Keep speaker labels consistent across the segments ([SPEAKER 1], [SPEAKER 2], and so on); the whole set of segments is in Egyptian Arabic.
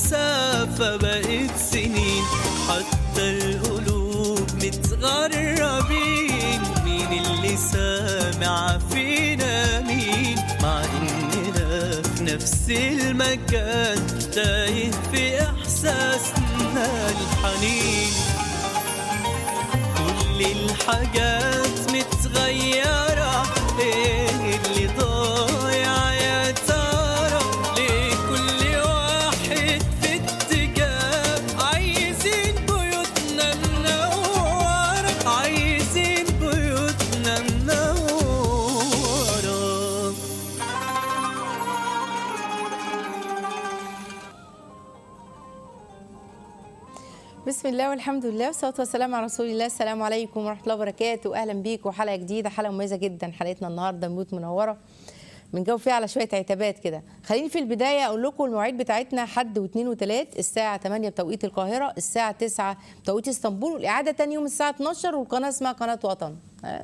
[SPEAKER 1] المسافة بقت سنين حتى القلوب متغربين مين اللي سامع فينا مين مع إننا في نفس المكان تايه في إحساسنا الحنين كل الحاجات متغيرة ايه اللي ضايع يا ترى ليه كل واحد في اتجاه عايزين بيوتنا منورة عايزين بيوتنا منورة
[SPEAKER 2] بسم الله والحمد لله والصلاه والسلام على رسول الله السلام عليكم ورحمه الله وبركاته اهلا بيكم حلقه جديده حلقه مميزه جدا حلقتنا النهارده بيوت منوره بنجاوب فيها على شويه عتابات كده خليني في البدايه اقول لكم المواعيد بتاعتنا حد واثنين وثلاث الساعه 8 بتوقيت القاهره الساعه 9 بتوقيت اسطنبول والاعاده تاني يوم الساعه 12 والقناه اسمها قناه وطن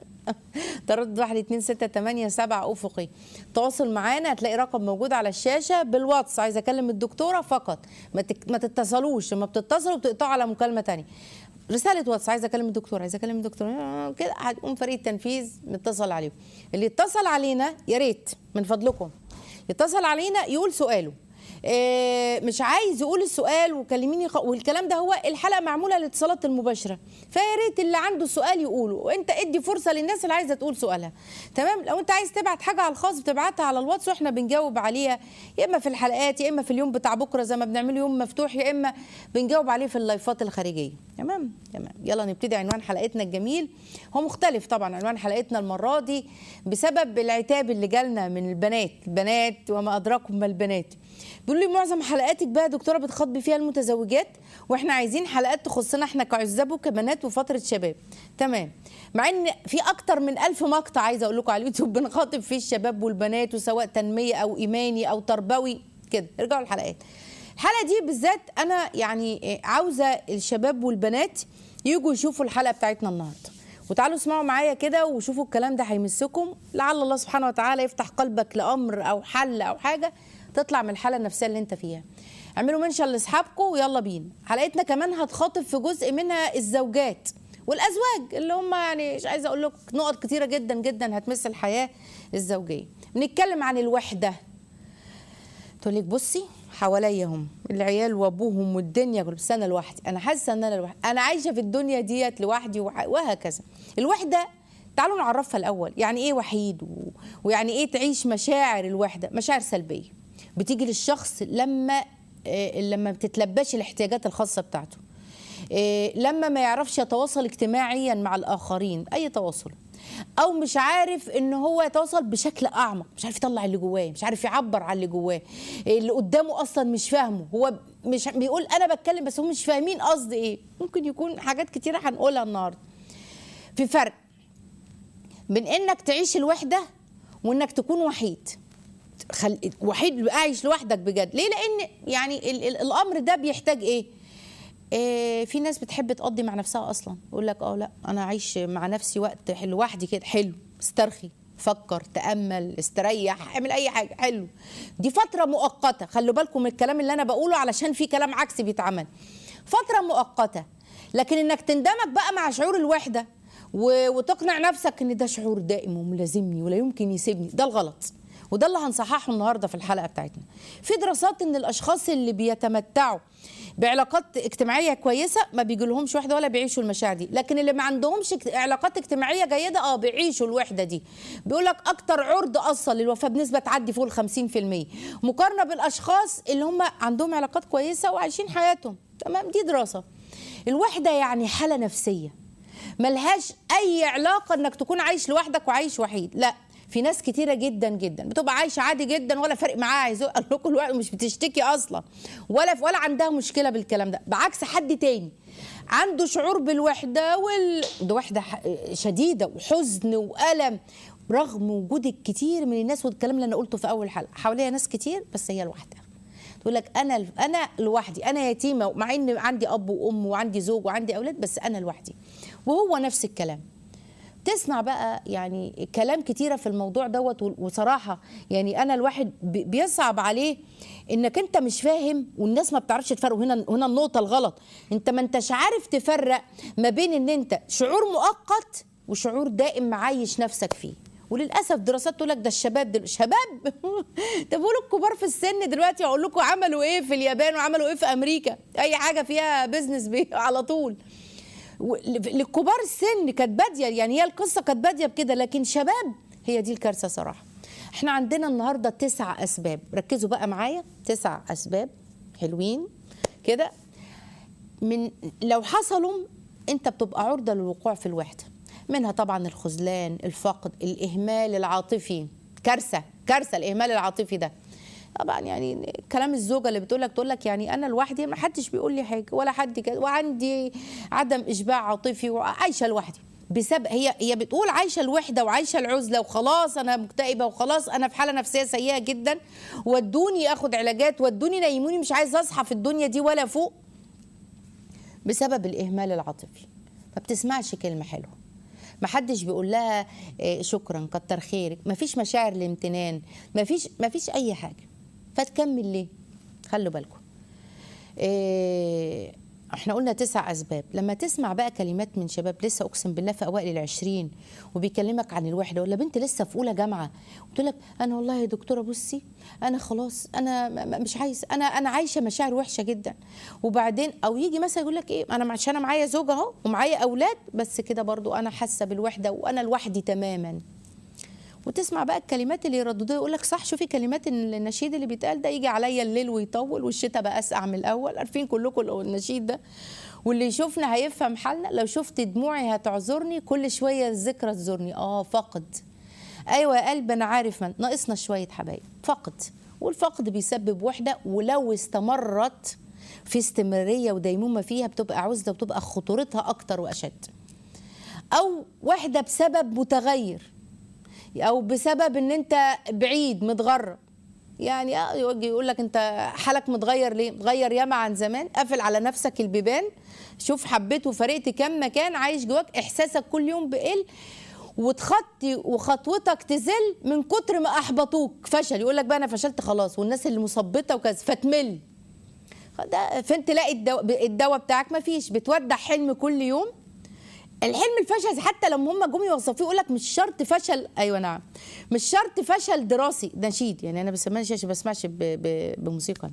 [SPEAKER 2] ترد 1 2 6 8 7 افقي تواصل معانا هتلاقي رقم موجود على الشاشه بالواتس عايزه اكلم الدكتوره فقط ما, تك... ما تتصلوش لما بتتصلوا بتقطعوا على مكالمه تانية رساله واتس عايزه اكلم الدكتور عايزه اكلم الدكتور آه، كده هتقوم فريق التنفيذ متصل عليهم اللي يتصل علينا يا ريت من فضلكم يتصل علينا يقول سؤاله آه، مش عايز يقول السؤال وكلميني خ... والكلام ده هو الحلقه معموله للاتصالات المباشره فيا ريت اللي عنده سؤال يقوله وانت ادي فرصه للناس اللي عايزه تقول سؤالها تمام لو انت عايز تبعت حاجه على الخاص بتبعتها على الواتس واحنا بنجاوب عليها يا اما في الحلقات يا اما في اليوم بتاع بكره زي ما بنعمله يوم مفتوح يا اما بنجاوب عليه في اللايفات الخارجيه تمام تمام يلا نبتدي عنوان حلقتنا الجميل هو مختلف طبعا عنوان حلقتنا المره دي بسبب العتاب اللي جالنا من البنات البنات وما ادراكم ما البنات بيقولوا لي معظم حلقاتك بقى يا دكتوره بتخاطبي فيها المتزوجات واحنا عايزين حلقات تخصنا احنا كعزاب وكبنات وفتره شباب تمام مع ان في اكتر من ألف مقطع عايزه اقول لكم على اليوتيوب بنخاطب فيه الشباب والبنات وسواء تنميه او ايماني او تربوي كده ارجعوا الحلقات الحلقه دي بالذات انا يعني عاوزه الشباب والبنات يجوا يشوفوا الحلقه بتاعتنا النهارده وتعالوا اسمعوا معايا كده وشوفوا الكلام ده هيمسكم لعل الله سبحانه وتعالى يفتح قلبك لامر او حل او حاجه تطلع من الحاله النفسيه اللي انت فيها اعملوا منشن لاصحابكم ويلا بينا حلقتنا كمان هتخاطب في جزء منها الزوجات والازواج اللي هم يعني مش عايزه اقول لكم نقط كتيره جدا جدا هتمس الحياه الزوجيه بنتكلم عن الوحده تقول لك بصي حواليا هم العيال وابوهم والدنيا كلها بس انا لوحدي انا حاسه ان انا لوحدي انا عايشه في الدنيا ديت لوحدي وح- وهكذا الوحده تعالوا نعرفها الاول يعني ايه وحيد و... ويعني ايه تعيش مشاعر الوحده مشاعر سلبيه بتيجي للشخص لما آه، لما بتتلبش الاحتياجات الخاصه بتاعته آه، لما ما يعرفش يتواصل اجتماعيا مع الاخرين اي تواصل او مش عارف ان هو يتواصل بشكل اعمق مش عارف يطلع اللي جواه مش عارف يعبر عن اللي جواه اللي قدامه اصلا مش فاهمه هو مش بيقول انا بتكلم بس هم مش فاهمين قصدي ايه ممكن يكون حاجات كتيره هنقولها النهارده في فرق بين انك تعيش الوحده وانك تكون وحيد خل... وحيد عايش لوحدك بجد ليه لان يعني ال... ال... الامر ده بيحتاج ايه إيه في ناس بتحب تقضي مع نفسها اصلا يقول لك اه لا انا عايش مع نفسي وقت حلو لوحدي كده حلو استرخي فكر تامل استريح اعمل اي حاجه حلو دي فتره مؤقته خلوا بالكم من الكلام اللي انا بقوله علشان في كلام عكسي بيتعمل فتره مؤقته لكن انك تندمج بقى مع شعور الوحده و- وتقنع نفسك ان ده شعور دائم وملازمني ولا يمكن يسيبني ده الغلط وده اللي هنصححه النهارده في الحلقه بتاعتنا في دراسات ان الاشخاص اللي بيتمتعوا بعلاقات اجتماعيه كويسه ما بيجيلهمش وحده ولا بيعيشوا المشاعر دي لكن اللي ما عندهمش اجت- علاقات اجتماعيه جيده اه بيعيشوا الوحده دي بيقول لك اكتر عرض اصلا للوفاه بنسبه تعدي فوق ال 50% مقارنه بالاشخاص اللي هم عندهم علاقات كويسه وعايشين حياتهم تمام دي دراسه الوحده يعني حاله نفسيه ملهاش اي علاقه انك تكون عايش لوحدك وعايش وحيد لا في ناس كتيره جدا جدا بتبقى عايشه عادي جدا ولا فرق معاها عايز اقول لكم الوقت مش بتشتكي اصلا ولا ولا عندها مشكله بالكلام ده بعكس حد تاني عنده شعور بالوحده وال ده وحده ح- شديده وحزن والم رغم وجود الكتير من الناس والكلام اللي انا قلته في اول حلقه حواليها ناس كتير بس هي لوحدها تقول لك انا انا لوحدي انا يتيمه مع ان عندي اب وام وعندي زوج وعندي اولاد بس انا لوحدي وهو نفس الكلام تسمع بقى يعني كلام كتيره في الموضوع دوت وصراحه يعني انا الواحد بي- بيصعب عليه انك انت مش فاهم والناس ما بتعرفش تفرق هنا هنا النقطه الغلط انت ما انتش عارف تفرق ما بين ان انت شعور مؤقت وشعور دائم معايش نفسك فيه وللاسف دراسات تقول لك ده الشباب دل... شباب طب قولوا الكبار في السن دلوقتي اقول لكم عملوا ايه في اليابان وعملوا ايه في امريكا اي حاجه فيها بيزنس بي على طول و- لكبار السن كانت باديه يعني هي القصه كانت باديه بكده لكن شباب هي دي الكارثه صراحه احنا عندنا النهارده تسع اسباب ركزوا بقى معايا تسع اسباب حلوين كده من لو حصلوا انت بتبقى عرضه للوقوع في الوحده منها طبعا الخذلان الفقد الاهمال العاطفي كارثه كارثه الاهمال العاطفي ده طبعا يعني كلام الزوجه اللي بتقول لك تقول لك يعني انا لوحدي ما حدش بيقول لي حاجه ولا حد كده وعندي عدم اشباع عاطفي وعايشه لوحدي بسبب هي هي بتقول عايشه الوحده وعايشه العزله وخلاص انا مكتئبه وخلاص انا في حاله نفسيه سيئه جدا ودوني اخد علاجات ودوني نيموني مش عايزه اصحى في الدنيا دي ولا فوق بسبب الاهمال العاطفي ما بتسمعش كلمه حلوه ما حدش بيقول لها إيه، شكرا كتر خيرك ما فيش مشاعر الامتنان ما فيش ما فيش اي حاجه فتكمل ليه خلوا بالكم إيه احنا قلنا تسع اسباب لما تسمع بقى كلمات من شباب لسه اقسم بالله في اوائل العشرين وبيكلمك عن الوحده ولا بنت لسه في اولى جامعه قلت لك انا والله يا دكتوره بصي انا خلاص انا م- م- مش عايز انا انا عايشه مشاعر وحشه جدا وبعدين او يجي مثلا يقول لك ايه انا عشان انا معايا زوج اهو ومعايا اولاد بس كده برضو انا حاسه بالوحده وانا لوحدي تماما وتسمع بقى الكلمات اللي يرددوها يقول لك صح شوفي كلمات النشيد اللي بيتقال ده يجي عليا الليل ويطول والشتاء بقى اسقع من الاول عارفين كلكم النشيد ده واللي يشوفنا هيفهم حالنا لو شفت دموعي هتعذرني كل شويه الذكرى تزورني اه فقد ايوه يا قلب انا عارف من ناقصنا شويه حبايب فقد والفقد بيسبب وحده ولو استمرت في استمراريه وديمومه فيها بتبقى عزله وبتبقى خطورتها اكتر واشد او وحده بسبب متغير او بسبب ان انت بعيد متغرب يعني اه يجي يقول لك انت حالك متغير ليه متغير ياما عن زمان قافل على نفسك البيبان شوف حبيت وفرقت كام مكان عايش جواك احساسك كل يوم بقل وتخطي وخطوتك تزل من كتر ما احبطوك فشل يقول لك بقى انا فشلت خلاص والناس اللي مثبطه وكذا فتمل ده فين تلاقي الدواء الدواء بتاعك مفيش بتودع حلم كل يوم الحلم الفشل حتى لما هم جم يوصفوه يقول لك مش شرط فشل ايوه نعم مش شرط فشل دراسي نشيد يعني انا بسميها نشيد عشان بسمعش ب- ب- بموسيقى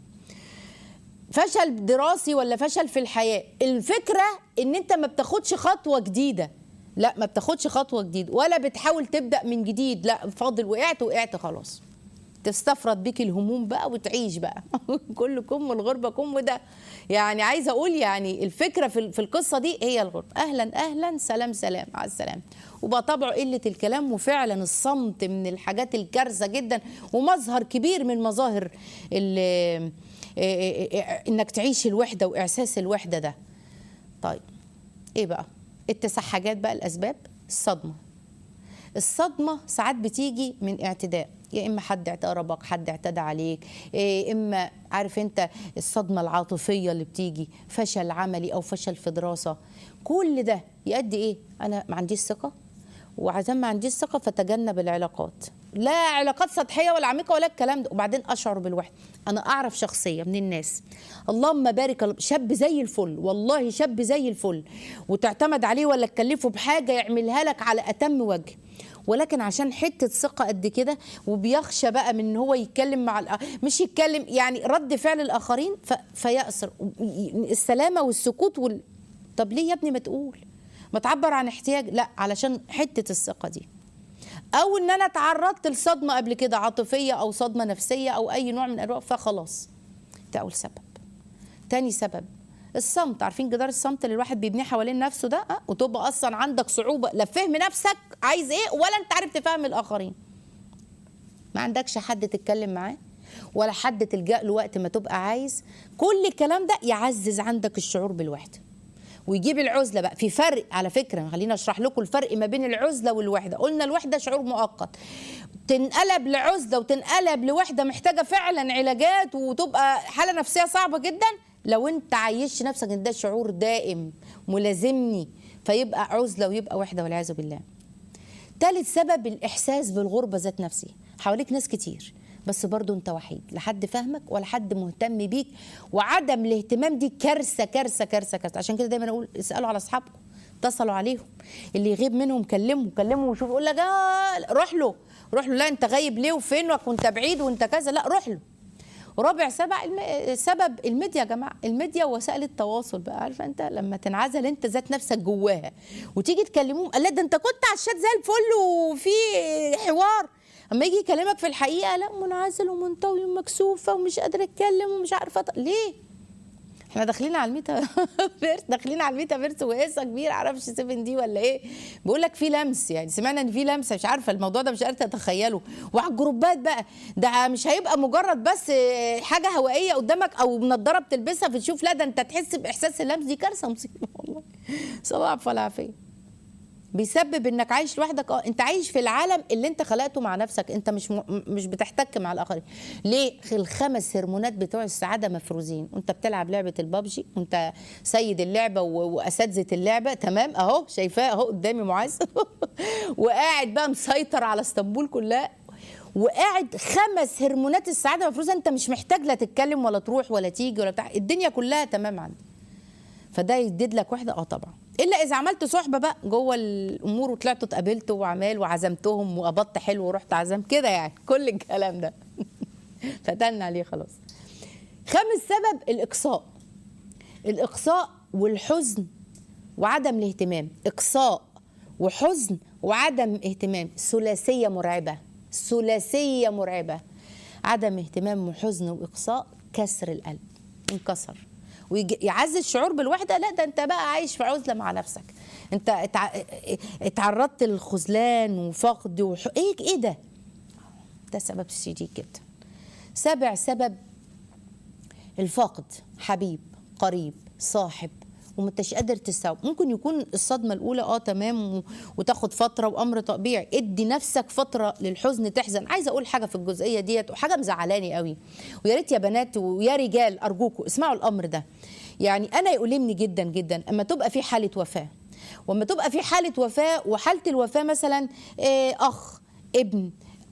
[SPEAKER 2] فشل دراسي ولا فشل في الحياه الفكره ان انت ما بتاخدش خطوه جديده لا ما بتاخدش خطوه جديده ولا بتحاول تبدا من جديد لا فاضل وقعت وقعت خلاص تستفرد بيك الهموم بقى وتعيش بقى كل كم والغربه كم وده يعني عايزه اقول يعني الفكره في في القصه دي هي الغربه اهلا اهلا سلام سلام على السلام وبقى طبعه قله الكلام وفعلا الصمت من الحاجات الكارثه جدا ومظهر كبير من مظاهر ال- انك تعيش الوحده واحساس الوحده ده طيب ايه بقى التسع حاجات بقى الاسباب الصدمه الصدمة ساعات بتيجي من اعتداء يا إما حد اعتربك حد اعتدى عليك يا إما عارف أنت الصدمة العاطفية اللي بتيجي فشل عملي أو فشل في دراسة كل ده يؤدي إيه أنا ما عنديش ثقة وعشان ما عنديش ثقة فتجنب العلاقات لا علاقات سطحية ولا عميقة ولا الكلام ده وبعدين أشعر بالوحدة أنا أعرف شخصية من الناس اللهم بارك الله- شاب زي الفل والله شاب زي الفل وتعتمد عليه ولا تكلفه بحاجة يعملها لك على أتم وجه ولكن عشان حته ثقه قد كده وبيخشى بقى من ان هو يتكلم مع الآ- مش يتكلم يعني رد فعل الاخرين ف... فيأسر السلامه والسكوت وال... طب ليه يا ابني ما تقول ما تعبر عن احتياج لا علشان حته الثقه دي او ان انا تعرضت لصدمه قبل كده عاطفيه او صدمه نفسيه او اي نوع من انواع فخلاص ده اول سبب تاني سبب الصمت عارفين جدار الصمت اللي الواحد بيبنيه حوالين نفسه ده أه؟ وتبقى اصلا عندك صعوبه لا في فهم نفسك عايز ايه ولا انت عارف تفهم الاخرين ما عندكش حد تتكلم معاه ولا حد تلجأ له وقت ما تبقى عايز كل الكلام ده يعزز عندك الشعور بالوحده ويجيب العزله بقى في فرق على فكره خلينا اشرح لكم الفرق ما بين العزله والوحده قلنا الوحده شعور مؤقت تنقلب لعزله وتنقلب لوحده محتاجه فعلا علاجات وتبقى حاله نفسيه صعبه جدا لو انت عايش نفسك ان ده شعور دائم ملازمني فيبقى عزله ويبقى وحده والعياذ بالله ثالث سبب الاحساس بالغربه ذات نفسه حواليك ناس كتير بس برضو انت وحيد لا حد فاهمك ولا حد مهتم بيك وعدم الاهتمام دي كارثه كارثه كارثه كارثه عشان كده دايما اقول اسالوا على اصحابكم اتصلوا عليهم اللي يغيب منهم كلمه كلمه وشوف يقول لك آه روح له روح له لا انت غايب ليه وفين وانت بعيد وانت كذا لا روح له ورابع سبع الم... سبب الميديا يا جماعه الميديا وسائل التواصل بقى عارفه انت لما تنعزل انت ذات نفسك جواها وتيجي تكلموهم قال لا ده انت كنت على الشات زي الفل وفي حوار اما يجي يكلمك في الحقيقه لا منعزل ومنطوي ومكسوفه ومش قادره اتكلم ومش عارفه أط... ليه احنا داخلين على الميتا فيرس داخلين على الميتا فيرس وقصه كبيره معرفش 7 دي ولا ايه بيقول لك في لمس يعني سمعنا ان في لمسه مش عارفه الموضوع ده مش قادره اتخيله وعلى الجروبات بقى ده مش هيبقى مجرد بس حاجه هوائيه قدامك او نضاره بتلبسها فتشوف لا ده انت تحس باحساس اللمس دي كارثه مصيبه والله صلى الله عليه العافيه بيسبب انك عايش لوحدك اه انت عايش في العالم اللي انت خلقته مع نفسك انت مش م... مش بتحتك مع الاخرين ليه الخمس هرمونات بتوع السعاده مفروزين وانت بتلعب لعبه البابجي وانت سيد اللعبه و... واساتذه اللعبه تمام اهو شايفاه اهو قدامي معاذ وقاعد بقى مسيطر على اسطنبول كلها وقاعد خمس هرمونات السعاده مفروزه انت مش محتاج لا تتكلم ولا تروح ولا تيجي ولا بتاع الدنيا كلها تمام عندك فده يدد لك وحده اه طبعا الا اذا عملت صحبه بقى جوه الامور وطلعتوا اتقابلتوا وعمال وعزمتهم وقبضت حلو ورحت عزم كده يعني كل الكلام ده فتلنا عليه خلاص خامس سبب الاقصاء الاقصاء والحزن وعدم الاهتمام اقصاء وحزن وعدم اهتمام ثلاثيه مرعبه ثلاثيه مرعبه عدم اهتمام وحزن واقصاء كسر القلب انكسر ويعزز الشعور بالوحده لا ده انت بقى عايش في عزله مع نفسك انت اتع... اتعرضت للخذلان وفقد وح... ايه ايه ده ده سبب شديد جدا سابع سبب الفقد حبيب قريب صاحب ومنتش قادر تستوعب ممكن يكون الصدمه الاولى اه تمام و... وتاخد فتره وامر طبيعي ادي نفسك فتره للحزن تحزن عايزه اقول حاجه في الجزئيه ديت وحاجه مزعلاني قوي ويا ريت يا بنات ويا رجال ارجوكم اسمعوا الامر ده يعني انا يؤلمني جدا جدا اما تبقى في حاله وفاه واما تبقى في حاله وفاه وحاله الوفاه مثلا آه اخ ابن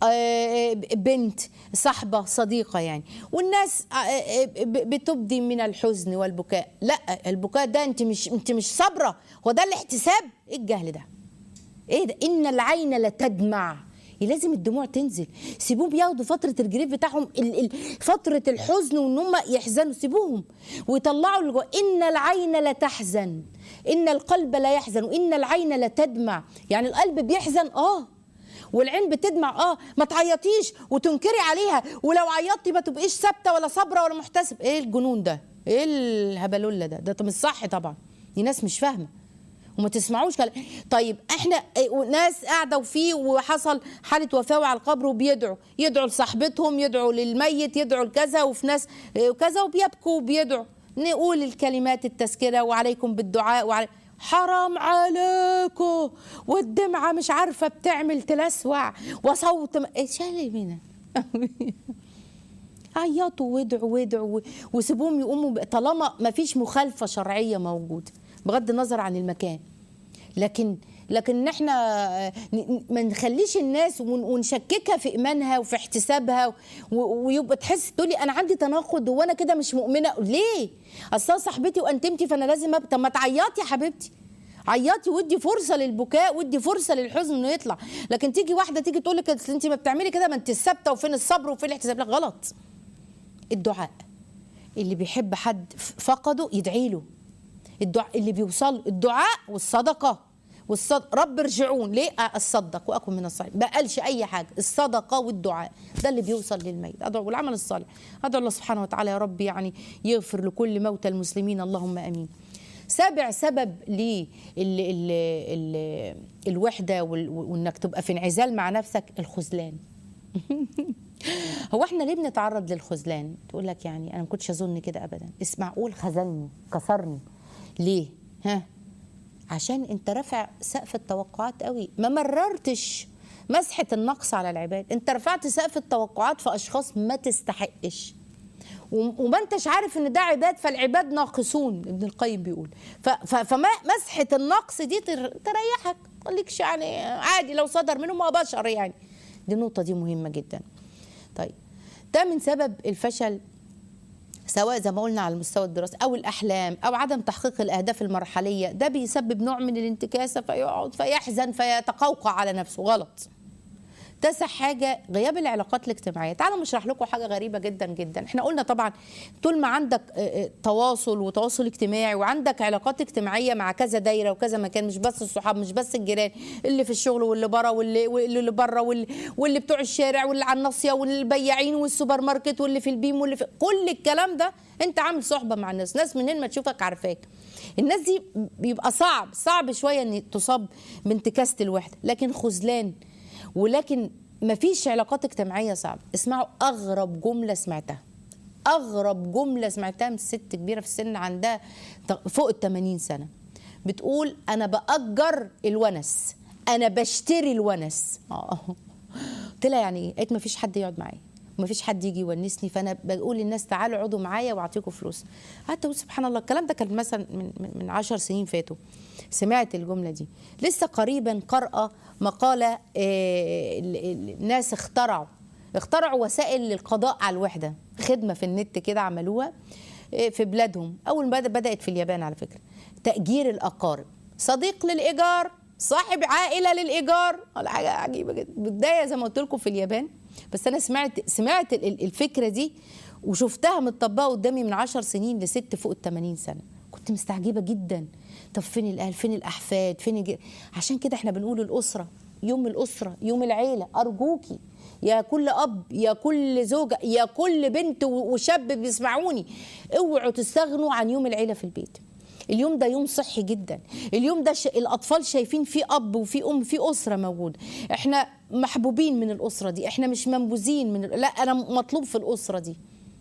[SPEAKER 2] بنت صاحبه صديقه يعني والناس بتبدي من الحزن والبكاء لا البكاء ده انت مش انت مش صابره هو ده الاحتساب ايه الجهل ده ايه ده ان العين لتدمع لازم الدموع تنزل سيبوهم ياخدوا فتره الجريف بتاعهم فتره الحزن وان هم يحزنوا سيبوهم ويطلعوا اللي جوه ان العين لتحزن ان القلب لا يحزن وان العين لتدمع يعني القلب بيحزن اه والعين بتدمع اه ما تعيطيش وتنكري عليها ولو عيطتي ما تبقيش ثابته ولا صابره ولا محتسب ايه الجنون ده ايه الهبلوله ده ده مش صح طبعا دي ناس مش فاهمه وما تسمعوش كلام طيب احنا ناس قاعده وفيه وحصل حاله وفاه وعلى القبر وبيدعوا يدعوا لصاحبتهم يدعوا للميت يدعوا لكذا وفي ناس وكذا وبيبكوا وبيدعوا نقول الكلمات التذكره وعليكم بالدعاء وعلي حرام عليكم والدمعة مش عارفة بتعمل تلسوع وصوت م... ايه شالي مين عيطوا وادعوا وادعوا وسيبوهم يقوموا طالما ما فيش مخالفة شرعية موجودة بغض النظر عن المكان لكن لكن احنا ما نخليش الناس ونشككها في ايمانها وفي احتسابها ويبقى تحس تقولي انا عندي تناقض وانا كده مش مؤمنه ليه؟ اصل صاحبتي وانتمتي فانا لازم طب ما تعيطي يا حبيبتي عيطي وادي فرصه للبكاء وادي فرصه للحزن انه يطلع لكن تيجي واحده تيجي تقول لك انت ما بتعملي كده ما انت ثابته وفين الصبر وفين الاحتساب لا غلط الدعاء اللي بيحب حد فقده يدعي له الدعاء اللي بيوصل الدعاء والصدقه والصد... رب ارجعون ليه اصدق واكن من الصالحين ما قالش اي حاجه الصدقه والدعاء ده اللي بيوصل للميت ادعو والعمل الصالح ادعو الله سبحانه وتعالى يا رب يعني يغفر لكل موتى المسلمين اللهم امين سابع سبب ل الوحده وانك تبقى في انعزال مع نفسك الخذلان هو احنا ليه بنتعرض للخذلان تقول لك يعني انا ما كنتش اظن كده ابدا اسمع قول خذلني كسرني ليه ها عشان انت رافع سقف التوقعات قوي ما مررتش مسحه النقص على العباد انت رفعت سقف التوقعات في اشخاص ما تستحقش وم- وما انتش عارف ان ده عباد فالعباد ناقصون ابن القيم بيقول ف- ف- فما مسحه النقص دي تر- تريحك خليكش يعني عادي لو صدر منهم ما بشر يعني دي النقطه دي مهمه جدا طيب ده من سبب الفشل سواء زي ما قلنا على المستوى الدراسي او الاحلام او عدم تحقيق الاهداف المرحليه ده بيسبب نوع من الانتكاسه فيقعد فيحزن فيتقوقع على نفسه غلط تاسع حاجه غياب العلاقات الاجتماعيه تعالوا نشرح لكم حاجه غريبه جدا جدا احنا قلنا طبعا طول ما عندك آه، آه، تواصل وتواصل اجتماعي وعندك علاقات اجتماعيه مع كذا دايره وكذا مكان مش بس الصحاب مش بس الجيران اللي في الشغل واللي بره واللي واللي اللي بره واللي, واللي بتوع الشارع واللي على الناصيه والبياعين والسوبر ماركت واللي في البيم واللي في كل الكلام ده انت عامل صحبه مع الناس ناس منين ما تشوفك عارفاك الناس دي بيبقى صعب صعب شويه ان تصاب بانتكاسه الوحده لكن خذلان ولكن مفيش علاقات اجتماعيه صعبه اسمعوا اغرب جمله سمعتها اغرب جمله سمعتها من ست كبيره في السن عندها ت- فوق ال 80 سنه بتقول انا باجر الونس انا بشتري الونس اه قلت لها يعني ايه قالت مفيش حد يقعد معايا ومفيش حد يجي يونسني فانا بقول للناس تعالوا اقعدوا معايا واعطيكم فلوس قعدت اقول سبحان الله الكلام ده كان مثلا من من- من 10 سنين فاتوا سمعت الجمله دي لسه قريبا قارئه مقاله آه، ال- ال- الناس اخترعوا اخترعوا وسائل للقضاء على الوحده خدمه في النت كده عملوها آه، في بلادهم اول ما بدأ- بدات في اليابان على فكره تاجير الاقارب صديق للايجار صاحب عائله للايجار ولا حاجه عجيبه جدا بدايه زي ما قلت لكم في اليابان بس انا سمعت سمعت ال- ال- الفكره دي وشفتها متطبقه قدامي من عشر سنين لست فوق ال 80 سنه كنت مستعجبه جدا طب فين الاهل فين الاحفاد فين الج... عشان كده احنا بنقول الاسره يوم الاسره يوم العيله ارجوكي يا كل اب يا كل زوجه يا كل بنت و- وشاب بيسمعوني اوعوا تستغنوا عن يوم العيله في البيت اليوم ده يوم صحي جدا اليوم ده ش... الاطفال شايفين في اب وفي ام في اسره موجوده احنا محبوبين من الاسره دي احنا مش منبوذين من لا انا مطلوب في الاسره دي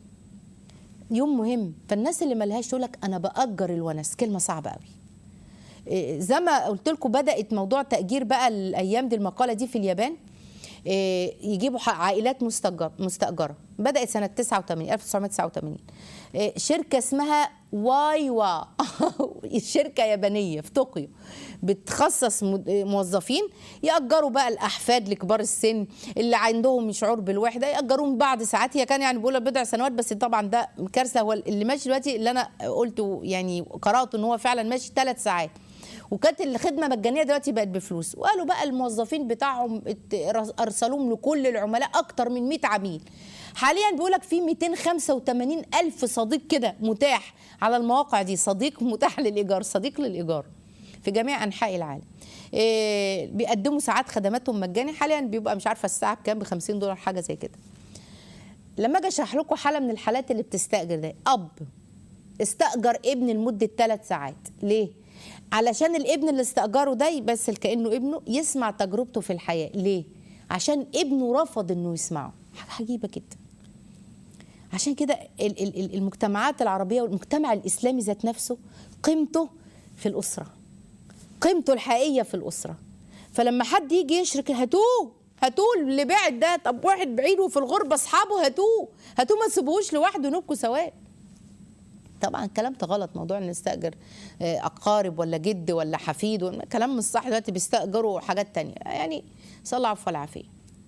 [SPEAKER 2] يوم مهم فالناس اللي ملهاش تقول لك انا باجر الونس كلمه صعبه قوي إيه، زي ما قلت لكم بدات موضوع تاجير بقى الايام دي المقاله دي في اليابان إيه، يجيبوا ح- عائلات مستأجر مستأجرة بدأت سنة 89 1989 إيه، شركة اسمها وايوا شركة يابانية في طوكيو بتخصص مد- موظفين يأجروا بقى الأحفاد لكبار السن اللي عندهم شعور بالوحدة يأجروهم بعض ساعات هي كان يعني بيقولوا بضع سنوات بس طبعا ده كارثة هو اللي ماشي دلوقتي اللي أنا قلته يعني قرأته إن هو فعلا ماشي ثلاث ساعات وكانت الخدمه مجانيه دلوقتي بقت بفلوس وقالوا بقى الموظفين بتاعهم ات- ارسلوهم لكل العملاء اكتر من 100 عميل حاليا بيقول لك في 285 الف صديق كده متاح على المواقع دي صديق متاح للايجار صديق للايجار في جميع انحاء العالم إيه بيقدموا ساعات خدماتهم مجاني حاليا بيبقى مش عارفه الساعه بكام ب 50 دولار حاجه زي كده لما اجي اشرح لكم حاله من الحالات اللي بتستاجر ده اب استأجر ابن لمدة ثلاث ساعات ليه؟ علشان الابن اللي استأجره ده بس كأنه ابنه يسمع تجربته في الحياة ليه؟ عشان ابنه رفض انه يسمعه حاجة عجيبة جدا عشان كده ال- ال- ال- المجتمعات العربية والمجتمع الإسلامي ذات نفسه قيمته في الأسرة قيمته الحقيقية في الأسرة فلما حد يجي يشرك هاتوه هاتوه اللي بعد ده طب واحد بعيد وفي الغربة أصحابه هاتوه هاتوه ما تسيبوهوش لوحده نبكوا سواء طبعا الكلام ده غلط موضوع ان نستاجر آه، اقارب ولا جد ولا حفيد ولا- كلام مش صح دلوقتي بيستاجروا حاجات تانية يعني صلى الله العفو والعافيه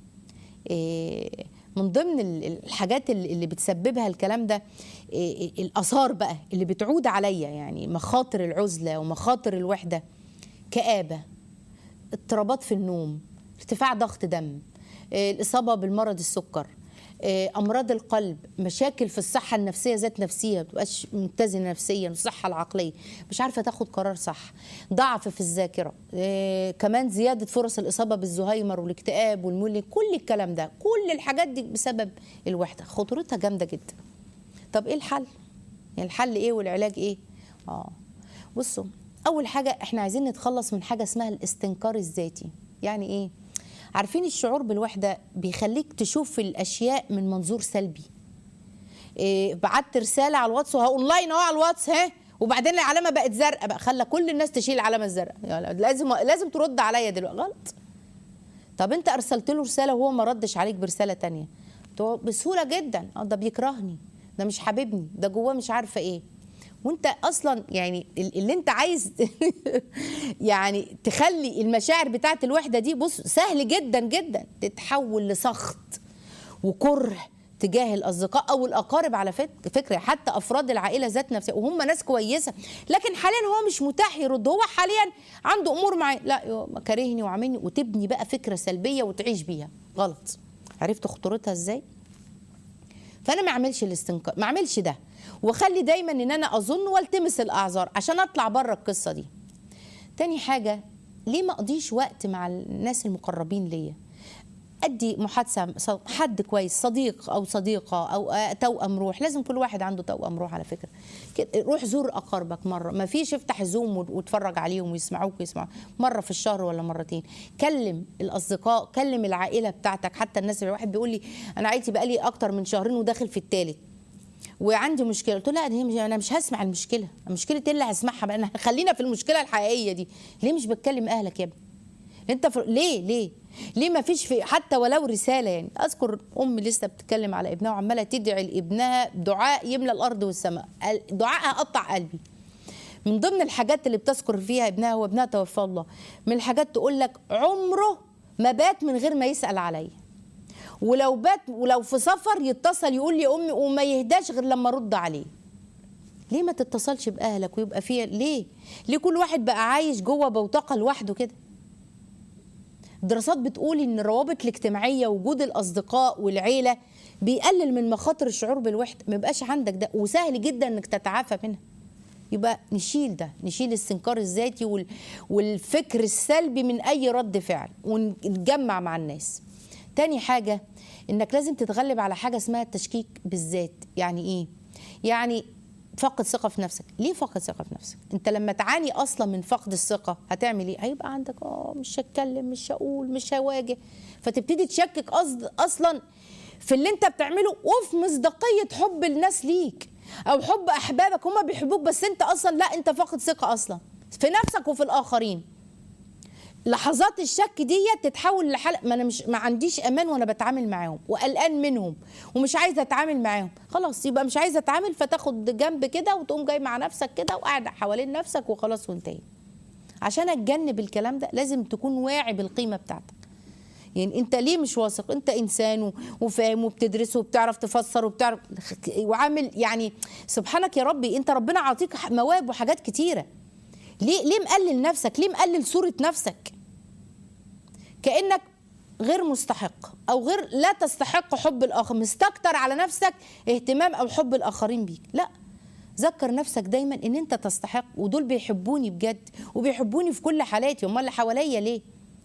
[SPEAKER 2] إيه، من ضمن ال- الحاجات اللي اللي بتسببها الكلام ده إيه، الاثار بقى اللي بتعود عليا يعني مخاطر العزله ومخاطر الوحده كابه اضطرابات في النوم ارتفاع ضغط دم آه، الإصابة بالمرض السكر آه، أمراض القلب مشاكل في الصحة النفسية ذات نفسية ما بتبقاش متزنة نفسيا الصحة العقلية مش عارفة تاخد قرار صح ضعف في الذاكرة آه، كمان زيادة فرص الإصابة بالزهايمر والاكتئاب والمولي كل الكلام ده كل الحاجات دي بسبب الوحدة خطورتها جامدة جدا طب ايه الحل يعني الحل ايه والعلاج ايه اه بصوا اول حاجه احنا عايزين نتخلص من حاجه اسمها الاستنكار الذاتي يعني ايه عارفين الشعور بالوحده بيخليك تشوف الاشياء من منظور سلبي إيه بعت رساله على الواتس وها اونلاين اهو على الواتس ها وبعدين العلامه بقت زرقاء بقى خلى كل الناس تشيل العلامه الزرقاء يعني لازم لازم ترد عليا دلوقتي غلط طب انت ارسلت له رساله وهو ما ردش عليك برساله تانية تو- بسهوله جدا اه ده بيكرهني ده مش حاببني ده جواه مش عارفه ايه وانت اصلا يعني ال- اللي انت عايز يعني تخلي المشاعر بتاعت الوحده دي بص سهل جدا جدا تتحول لسخط وكره تجاه الاصدقاء او الاقارب على فك- فكره حتى افراد العائله ذات نفسها وهم ناس كويسه لكن حاليا هو مش متاح يرد هو حاليا عنده امور معاه لا يو- كارهني وعاملني وتبني بقى فكره سلبيه وتعيش بيها غلط عرفت خطورتها ازاي فانا ما اعملش الاستنكار ما اعملش ده واخلي دايما ان انا اظن والتمس الاعذار عشان اطلع بره القصه دي تاني حاجه ليه ما اقضيش وقت مع الناس المقربين ليا ادي محادثه ص- حد كويس صديق او صديقه او آه، توأم روح لازم كل واحد عنده توأم روح على فكره كده، روح زور اقاربك مره ما فيش افتح زوم وت- واتفرج عليهم ويسمعوك ويسمعوا مره في الشهر ولا مرتين كلم الاصدقاء كلم العائله بتاعتك حتى الناس اللي واحد بيقول لي انا عائلتي بقالي اكتر من شهرين وداخل في الثالث وعندي مشكله قلت له لا دي مش انا مش هسمع المشكله المشكله ايه اللي هسمعها بقى انا خلينا في المشكله الحقيقيه دي ليه مش بتكلم اهلك يا ابني انت في... ليه ليه ليه ما فيش في حتى ولو رساله يعني اذكر ام لسه بتتكلم على ابنها وعماله تدعي لابنها دعاء يملى الارض والسماء قال- دعائها قطع قلبي من ضمن الحاجات اللي بتذكر فيها ابنها هو ابنها توفى الله من الحاجات تقول لك عمره ما بات من غير ما يسال عليا ولو بات ولو في سفر يتصل يقول لي امي وما يهداش غير لما ارد عليه ليه ما تتصلش باهلك ويبقى فيها ليه ليه كل واحد بقى عايش جوه بوتقه لوحده كده دراسات بتقول ان الروابط الاجتماعيه وجود الاصدقاء والعيله بيقلل من مخاطر الشعور بالوحده ما يبقاش عندك ده وسهل جدا انك تتعافى منها يبقى نشيل ده نشيل الاستنكار الذاتي وال... والفكر السلبي من اي رد فعل ونتجمع مع الناس تاني حاجه انك لازم تتغلب على حاجه اسمها التشكيك بالذات يعني ايه يعني فقد ثقه في نفسك ليه فقد ثقه في نفسك انت لما تعاني اصلا من فقد الثقه هتعمل ايه هيبقى عندك اه مش هتكلم مش هقول مش هواجه فتبتدي تشكك قصد اصلا في اللي انت بتعمله وفي مصداقيه حب الناس ليك او حب احبابك هم بيحبوك بس انت اصلا لا انت فاقد ثقه اصلا في نفسك وفي الاخرين لحظات الشك دي تتحول لحلقه ما انا مش ما عنديش امان وانا بتعامل معاهم وقلقان منهم ومش عايزه اتعامل معاهم خلاص يبقى مش عايزه اتعامل فتاخد جنب كده وتقوم جاي مع نفسك كده وقاعد حوالين نفسك وخلاص وانتهي عشان اتجنب الكلام ده لازم تكون واعي بالقيمه بتاعتك يعني انت ليه مش واثق انت انسان و- وفاهم وبتدرس وبتعرف تفسر وبتعرف وعامل يعني سبحانك يا ربي انت ربنا عاطيك ح- مواهب وحاجات كتيره ليه ليه مقلل نفسك ليه مقلل صوره نفسك كانك غير مستحق او غير لا تستحق حب الاخر مستكتر على نفسك اهتمام او حب الاخرين بيك لا ذكر نفسك دايما ان انت تستحق ودول بيحبوني بجد وبيحبوني في كل حالاتي امال اللي حواليا ليه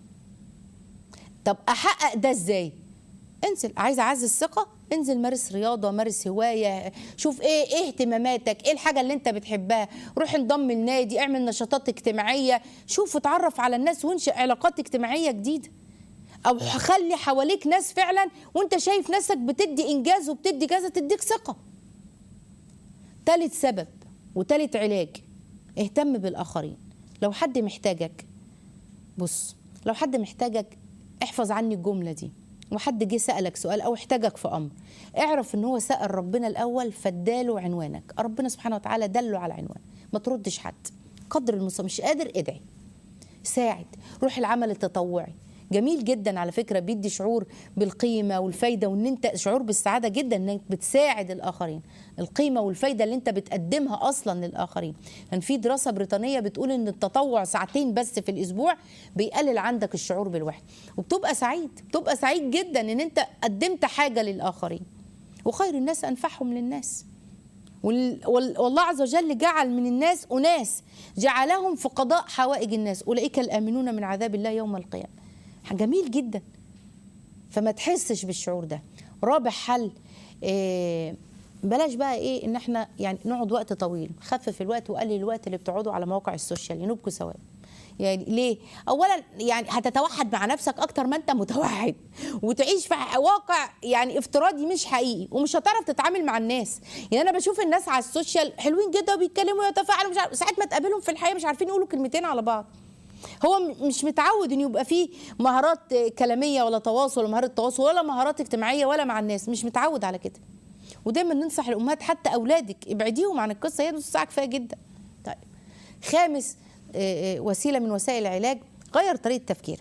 [SPEAKER 2] طب احقق ده ازاي انزل عايز اعزز الثقه انزل مارس رياضه مارس هوايه شوف ايه ايه اهتماماتك ايه الحاجه اللي انت بتحبها روح انضم النادي اعمل نشاطات اجتماعيه شوف اتعرف على الناس وانشئ علاقات اجتماعيه جديده او خلي حواليك ناس فعلا وانت شايف نفسك بتدي انجاز وبتدي كذا تديك ثقه تالت سبب وتالت علاج اهتم بالاخرين لو حد محتاجك بص لو حد محتاجك احفظ عني الجمله دي وحد جه سالك سؤال او احتاجك في امر اعرف ان هو سال ربنا الاول فاداله عنوانك ربنا سبحانه وتعالى دله على عنوان ما تردش حد قدر المستطاع مش قادر ادعي ساعد روح العمل التطوعي جميل جدا على فكره بيدي شعور بالقيمه والفايده وان انت شعور بالسعاده جدا انك بتساعد الاخرين القيمه والفايده اللي انت بتقدمها اصلا للاخرين كان في دراسه بريطانيه بتقول ان التطوع ساعتين بس في الاسبوع بيقلل عندك الشعور بالوحده وبتبقى سعيد بتبقى سعيد جدا ان انت قدمت حاجه للاخرين وخير الناس انفعهم للناس وال- وال- والله عز وجل جعل من الناس أناس جعلهم في قضاء حوائج الناس أولئك الآمنون من عذاب الله يوم القيامة جميل جدا فما تحسش بالشعور ده رابع حل إيه بلاش بقى ايه ان احنا يعني نقعد وقت طويل خفف الوقت وقلل الوقت اللي بتقعدوا على مواقع السوشيال ينوبكوا ثواب يعني ليه؟ اولا يعني هتتوحد مع نفسك اكتر ما انت متوحد وتعيش في واقع يعني افتراضي مش حقيقي ومش هتعرف تتعامل مع الناس يعني انا بشوف الناس على السوشيال حلوين جدا وبيتكلموا ويتفاعلوا مش عارف ساعات ما تقابلهم في الحقيقه مش عارفين يقولوا كلمتين على بعض هو م- مش متعود ان يبقى فيه مهارات كلاميه ولا تواصل ولا مهارات تواصل ولا مهارات اجتماعيه ولا مع الناس مش متعود على كده ودايما ننصح الامهات حتى اولادك ابعديهم عن القصه هي نص ساعه كفايه جدا طيب خامس آه، آه، وسيله من وسائل العلاج غير طريقه تفكيرك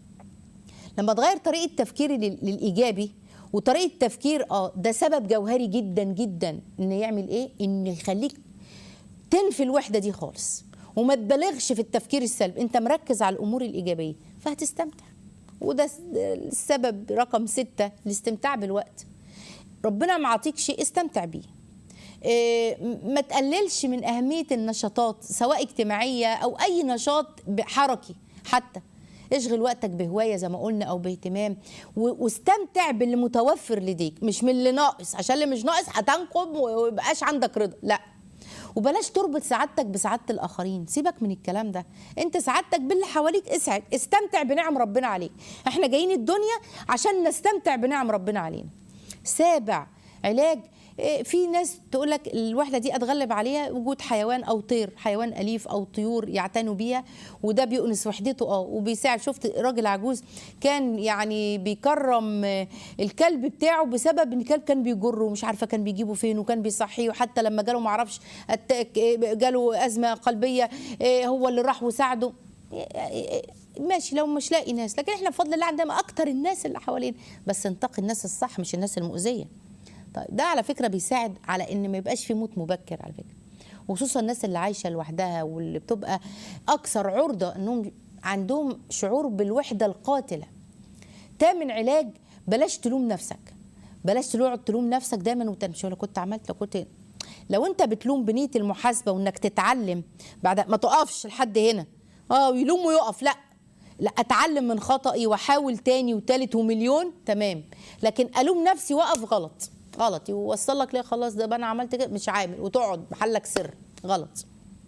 [SPEAKER 2] لما تغير طريقه تفكيري لل- للايجابي وطريقه تفكير اه ده سبب جوهري جدا جدا ان يعمل ايه ان يخليك تنفي الوحده دي خالص وما تبالغش في التفكير السلبي انت مركز على الامور الايجابيه فهتستمتع وده س- السبب رقم ستة الاستمتاع بالوقت ربنا معطيك شيء استمتع بيه إيه، م- ما تقللش من أهمية النشاطات سواء اجتماعية أو أي نشاط ب- حركي حتى اشغل وقتك بهواية زي ما قلنا أو باهتمام و- واستمتع باللي متوفر لديك مش من اللي ناقص عشان اللي مش ناقص هتنقب ويبقاش عندك رضا لا وبلاش تربط سعادتك بسعادة الآخرين سيبك من الكلام ده انت سعادتك باللي حواليك اسعد استمتع بنعم ربنا عليك احنا جايين الدنيا عشان نستمتع بنعم ربنا علينا سابع علاج إيه، في ناس تقول لك الوحده دي اتغلب عليها وجود حيوان او طير حيوان اليف او طيور يعتنوا بيها وده بيؤنس وحدته اه وبيساعد شفت راجل عجوز كان يعني بيكرم آه، الكلب بتاعه بسبب ان الكلب كان بيجره ومش عارفه كان بيجيبه فين وكان بيصحيه وحتى لما جاله ما اعرفش أتاك- آه، جاله ازمه قلبيه آه، هو اللي راح وساعده ماشي لو مش لاقي ناس لكن احنا بفضل الله عندنا اكتر الناس اللي حوالينا بس انتقي الناس الصح مش الناس المؤذيه طيب ده على فكره بيساعد على ان ما يبقاش في موت مبكر على فكره وخصوصا الناس اللي عايشه لوحدها واللي بتبقى اكثر عرضه انهم عندهم شعور بالوحده القاتله تامن علاج بلاش تلوم نفسك بلاش تقعد تلوم نفسك دايما وانت مش لو كنت عملت لو كنت لو انت بتلوم بنيه المحاسبه وانك تتعلم بعد ما تقفش لحد هنا اه يلوم ويقف لا لا اتعلم من خطأي واحاول تاني وتالت ومليون تمام لكن الوم نفسي وقف غلط غلط يوصل لك ليه خلاص ده بقى انا عملت كده مش عامل وتقعد محلك سر غلط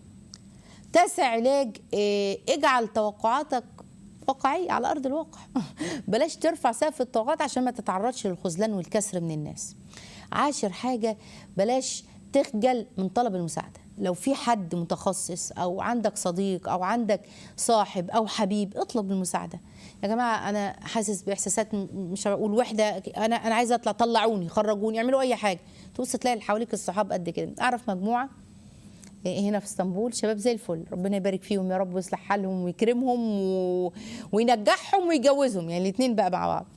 [SPEAKER 2] تاسع علاج إيه، اجعل توقعاتك واقعية على أرض الواقع بلاش ترفع سقف الطاقات عشان ما تتعرضش للخذلان والكسر من الناس عاشر حاجة بلاش تخجل من طلب المساعدة لو في حد متخصص أو عندك صديق أو عندك صاحب أو حبيب اطلب المساعدة يا جماعة أنا حاسس بإحساسات م- مش هقول وحدة أنا أنا عايزة أطلع طلعوني خرجوني اعملوا أي حاجة تبص تلاقي اللي حواليك الصحاب قد كده أعرف مجموعة هنا في اسطنبول شباب زي الفل ربنا يبارك فيهم يا رب ويصلح حالهم ويكرمهم و... وينجحهم ويجوزهم يعني الاثنين بقى مع بعض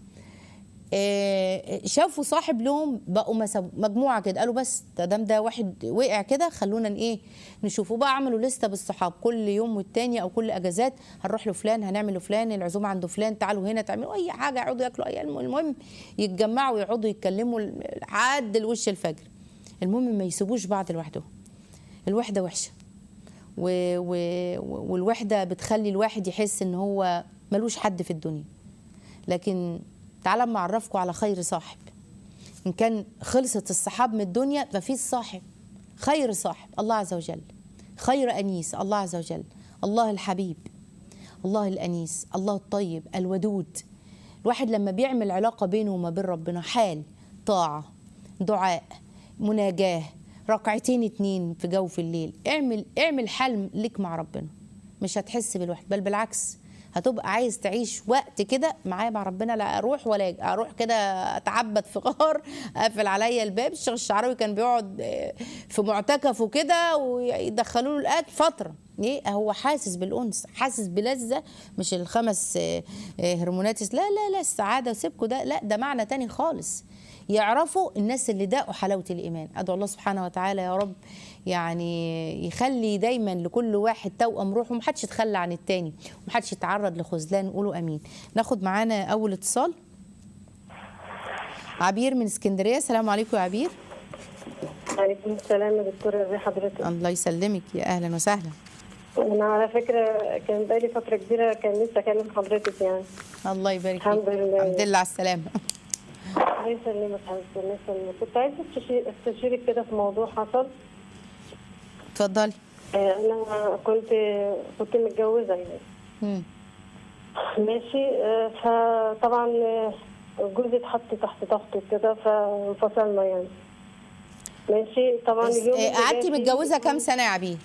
[SPEAKER 2] آه، شافوا صاحب لهم بقوا مسا- مجموعه كده قالوا بس ده دام ده واحد وقع كده خلونا ن- ايه نشوفه بقى عملوا لسته بالصحاب كل يوم والتاني او كل اجازات هنروح لفلان هنعمل لفلان العزومه عند فلان تعالوا هنا تعملوا اي حاجه يقعدوا ياكلوا اي المهم يتجمعوا ويقعدوا يتكلموا لحد الوش الفجر المهم ما يسيبوش بعض لوحدهم الوحده وحشه و... و... والوحده بتخلي الواحد يحس ان هو ملوش حد في الدنيا لكن تعالى اما اعرفكم على خير صاحب ان كان خلصت الصحاب من الدنيا ففي الصاحب خير صاحب الله عز وجل خير انيس الله عز وجل الله الحبيب الله الانيس الله الطيب الودود الواحد لما بيعمل علاقه بينه وما بين ربنا حال طاعه دعاء مناجاه ركعتين اتنين في جوف الليل اعمل اعمل حال لك مع ربنا مش هتحس بالوحده بل بالعكس هتبقى عايز تعيش وقت كده معايا مع ربنا لا اروح ولا أجي. اروح كده اتعبد في غار اقفل عليا الباب الشيخ الشعراوي كان بيقعد آه، في معتكفه كده ويدخلوا له الاكل فتره ايه هو حاسس بالانس حاسس بلذه مش الخمس آه، آه، هرمونات لا لا لا السعاده سيبكوا ده لا ده معنى تاني خالص يعرفوا الناس اللي داقوا حلاوه الايمان ادعو الله سبحانه وتعالى يا رب يعني يخلي دايما لكل واحد توأم روح ومحدش يتخلى عن التاني ومحدش يتعرض لخذلان قولوا امين ناخد معانا اول اتصال عبير من اسكندريه السلام عليكم يا عبير
[SPEAKER 3] عليكم السلام يا دكتورة ازي حضرتك
[SPEAKER 2] الله يسلمك يا اهلا وسهلا
[SPEAKER 3] انا على فكرة كان بقالي فترة كبيرة كان لسه اكلم حضرتك يعني
[SPEAKER 2] الله يبارك فيك
[SPEAKER 3] الحمد لله.
[SPEAKER 2] الحمد لله على السلامه
[SPEAKER 3] الله يسلمك حبيبتي الله يسلمك كنت عايزة استشير- استشيرك كده في موضوع حصل
[SPEAKER 2] اتفضلي
[SPEAKER 3] آه، انا كنت كنت متجوزة يعني
[SPEAKER 2] مم.
[SPEAKER 3] ماشي آه، فطبعا آه، جوزي اتحط تحت ضغط وكده فانفصلنا يعني ماشي طبعا
[SPEAKER 2] بس
[SPEAKER 3] اليوم
[SPEAKER 2] آه،
[SPEAKER 3] اللي
[SPEAKER 2] قعدتي
[SPEAKER 3] جاي فيه-
[SPEAKER 2] متجوزه كام سنه يا عبير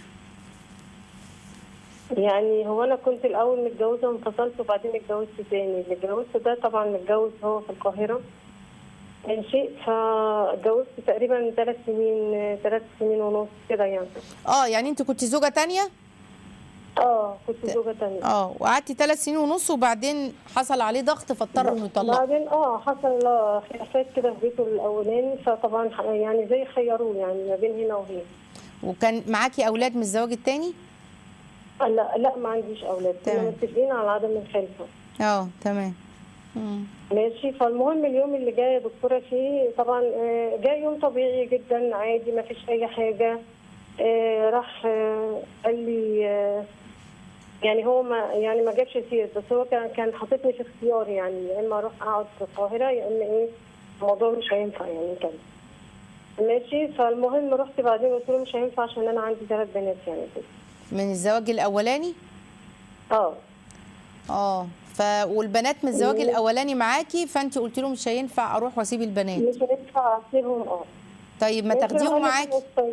[SPEAKER 3] يعني هو انا كنت الاول متجوزه وانفصلت وبعدين اتجوزت تاني اللي اتجوزت ده طبعا متجوز هو في القاهره ماشي فاتجوزت تقريبا ثلاث سنين ثلاث سنين ونص كده يعني
[SPEAKER 2] اه يعني انت كنت زوجه تانية
[SPEAKER 3] اه كنت زوجة تانية
[SPEAKER 2] اه وقعدتي ثلاث سنين ونص وبعدين حصل عليه ضغط فاضطر انه يطلق
[SPEAKER 3] بعدين اه حصل آه، خلافات كده في بيته الاولاني فطبعا ح- يعني زي خيروه يعني ما بين هنا وهنا
[SPEAKER 2] وكان معاكي اولاد من الزواج التاني
[SPEAKER 3] آه، لا لا ما عنديش اولاد كنا
[SPEAKER 2] تمام.
[SPEAKER 3] متفقين على عدم الخلفه
[SPEAKER 2] اه تمام مم.
[SPEAKER 3] ماشي فالمهم اليوم اللي جاي يا دكتوره فيه طبعا آه، جاي يوم طبيعي جدا عادي ما فيش اي حاجه آه، راح آه، قال لي آه، يعني هو ما يعني ما جابش سير بس هو كان كان حاططني في اختيار يعني يا اما اروح اقعد في القاهره يا اما ايه الموضوع مش هينفع يعني كده ماشي فالمهم رحت بعدين قلت له مش هينفع عشان انا عندي ثلاث بنات يعني كده
[SPEAKER 2] من الزواج الاولاني
[SPEAKER 3] اه
[SPEAKER 2] اه ف والبنات من الزواج الاولاني معاكي فانت قلت له مش هينفع اروح واسيب البنات
[SPEAKER 3] مش هينفع اسيبهم اه
[SPEAKER 2] طيب ما
[SPEAKER 3] ممكن
[SPEAKER 2] تاخديهم
[SPEAKER 3] أقول لك
[SPEAKER 2] معاكي
[SPEAKER 3] طيب.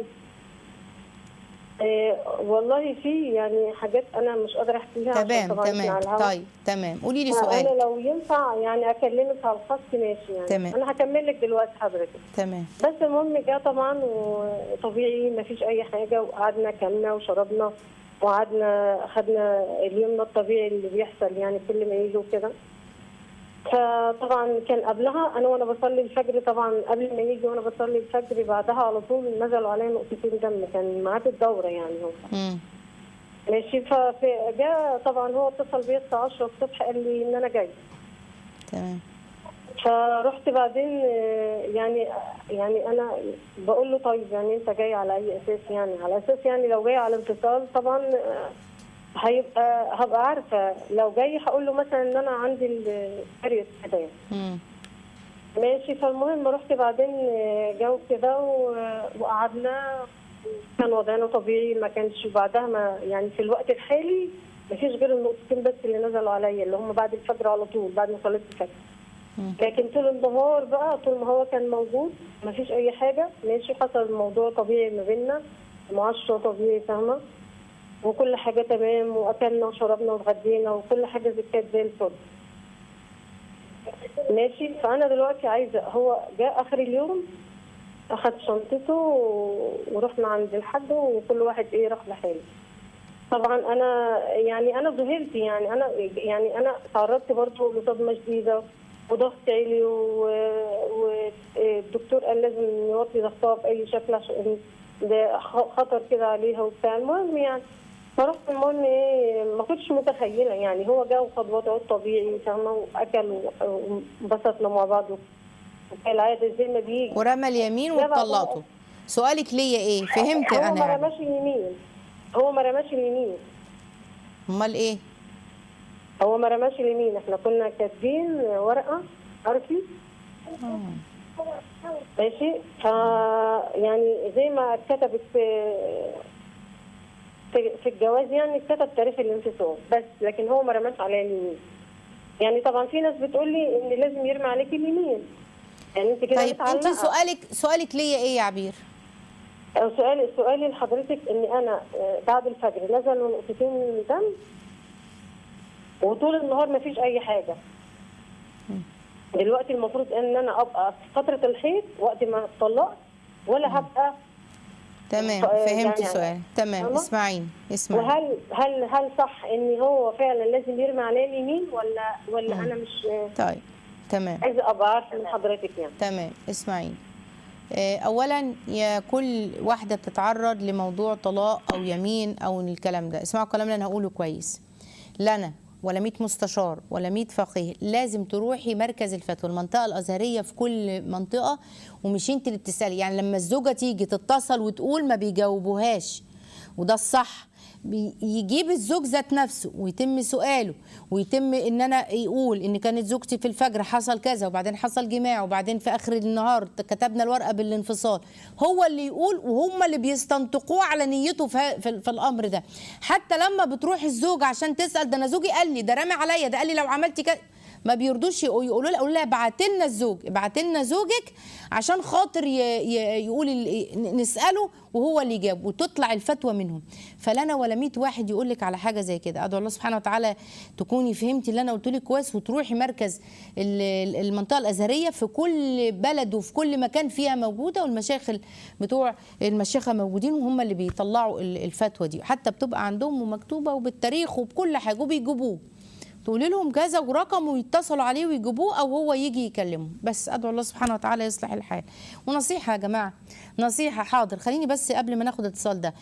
[SPEAKER 3] آه والله في يعني حاجات انا مش قادره احكيها عشان
[SPEAKER 2] تمام
[SPEAKER 3] طبعاً إحنا
[SPEAKER 2] تمام
[SPEAKER 3] على الهوا.
[SPEAKER 2] طيب تمام قولي لي
[SPEAKER 3] انا
[SPEAKER 2] سؤالك
[SPEAKER 3] لو ينفع يعني اكلمك على الخاص ماشي يعني
[SPEAKER 2] تمام.
[SPEAKER 3] انا هكمل لك دلوقتي حضرتك
[SPEAKER 2] تمام
[SPEAKER 3] بس المهم جه طبعا وطبيعي ما فيش اي حاجه وقعدنا كلنا وشربنا وقعدنا اخدنا اليوم الطبيعي اللي بيحصل يعني كل ما يجي وكده فطبعا كان قبلها انا وانا بصلي الفجر طبعا قبل ما يجي وانا بصلي الفجر بعدها على طول نزلوا عليا نقطتين دم كان ميعاد الدوره يعني هو
[SPEAKER 2] مم.
[SPEAKER 3] ماشي فجاء طبعا هو اتصل بيا الساعه 10 الصبح قال لي ان انا جاي
[SPEAKER 2] تمام
[SPEAKER 3] فرحت بعدين آه، يعني يعني انا بقول له طيب يعني انت جاي على اي اساس يعني على اساس يعني لو جاي على انفصال طبعا آه، هيبقى هبقى عارفه لو جاي هقول له مثلا ان انا عندي البريود كده يعني.
[SPEAKER 2] مم.
[SPEAKER 3] ماشي فالمهم رحت بعدين آه، جو كده و- وقعدنا كان وضعنا طبيعي ما كانش بعدها ما يعني في الوقت الحالي ما فيش غير النقطتين بس اللي نزلوا عليا اللي هم بعد الفجر على طول بعد ما صليت الفجر
[SPEAKER 2] مم.
[SPEAKER 3] لكن طول النهار بقى طول ما هو كان موجود ما فيش اي حاجه ماشي حصل الموضوع طبيعي ما بيننا معاشره طبيعي فاهمه وكل حاجه تمام واكلنا وشربنا واتغدينا وكل حاجه زي كانت زي الفل ماشي فانا دلوقتي عايزه هو جاء اخر اليوم اخد شنطته و- ورحنا عند الحد وكل واحد ايه راح لحاله طبعا انا يعني انا ذهلت يعني انا يعني انا تعرضت برضه لصدمه شديده وضغط عالي والدكتور قال لازم نوطي ضغطها باي شكل عشان ده خ- خطر كده عليها وبتاع المهم يعني فرحت المهم ايه ما كنتش متخيله يعني هو جه وخد وضعه الطبيعي فاهمه واكل و- وانبسطنا مع بعض كالعاده زي ما بيجي
[SPEAKER 2] ورمى اليمين
[SPEAKER 3] لا بقى.
[SPEAKER 2] واتطلقتوا سؤالك ليا ايه فهمت
[SPEAKER 3] هو
[SPEAKER 2] انا
[SPEAKER 3] ما
[SPEAKER 2] يعني.
[SPEAKER 3] رماش اليمين هو ما رماش اليمين
[SPEAKER 2] امال ايه
[SPEAKER 3] هو ما رماش اليمين احنا كنا كاتبين ورقه عارفي ماشي ف يعني زي ما اتكتبت في في في الجواز يعني اتكتب تاريخ الانفصال بس لكن هو ما رماش عليا اليمين يعني طبعا في ناس بتقول لي ان لازم يرمي عليك اليمين يعني انت كده
[SPEAKER 2] طيب انت
[SPEAKER 3] متعلقة.
[SPEAKER 2] سؤالك سؤالك ليا ايه يا عبير
[SPEAKER 3] سؤالي سؤالي لحضرتك ان انا آه، بعد الفجر نزلوا نقطتين دم وطول النهار ما فيش اي حاجه دلوقتي المفروض ان انا ابقى في فتره الحيض وقت ما اتطلقت ولا هبقى
[SPEAKER 2] تمام
[SPEAKER 3] ف-
[SPEAKER 2] فهمت
[SPEAKER 3] يعني-
[SPEAKER 2] سؤال تمام
[SPEAKER 3] فاهمة؟
[SPEAKER 2] اسمعيني اسمعيني
[SPEAKER 3] وهل هل هل صح ان هو فعلا لازم يرمي عليه اليمين ولا ولا انا مش
[SPEAKER 2] طيب تمام
[SPEAKER 3] عايزه ابقى عارفه من حضرتك يعني
[SPEAKER 2] تمام اسمعيني آه، اولا يا كل واحده بتتعرض لموضوع طلاق او يمين او الكلام ده اسمعوا الكلام اللي انا هقوله كويس لا انا ولا 100 مستشار ولا 100 فقيه لازم تروحي مركز الفتوى المنطقه الازهريه في كل منطقه ومش انت اللي بتسالي يعني لما الزوجه تيجي تتصل وتقول ما بيجاوبوهاش وده الصح بي- يجيب الزوج ذات نفسه ويتم سؤاله ويتم ان انا يقول ان كانت زوجتي في الفجر حصل كذا وبعدين حصل جماع وبعدين في اخر النهار كتبنا الورقه بالانفصال هو اللي يقول وهم اللي بيستنطقوه على نيته في, ه- في, في الامر ده حتى لما بتروح الزوج عشان تسال ده انا زوجي قال لي ده رامي عليا ده قال لي لو عملتي كذا ما بيرضوش يقو- يقولوا لها قولوا لها ابعت لنا الزوج ابعت لنا زوجك عشان خاطر ي... ي... يقول ال... نساله وهو اللي يجاوب وتطلع الفتوى منهم فلا ولا 100 واحد يقول لك على حاجه زي كده ادعو الله سبحانه وتعالى تكوني فهمتي اللي انا قلت لك كويس وتروحي مركز ال- المنطقه الازهريه في كل بلد وفي كل مكان فيها موجوده والمشايخ ال- بتوع المشيخه موجودين وهم اللي بيطلعوا ال- الفتوى دي حتى بتبقى عندهم ومكتوبه وبالتاريخ وبكل حاجه وبيجيبوه تقولي لهم كذا ورقم ويتصلوا عليه ويجيبوه او هو يجي يكلمه بس ادعو الله سبحانه وتعالى يصلح الحال ونصيحه يا جماعه نصيحه حاضر خليني بس قبل ما ناخد الاتصال ده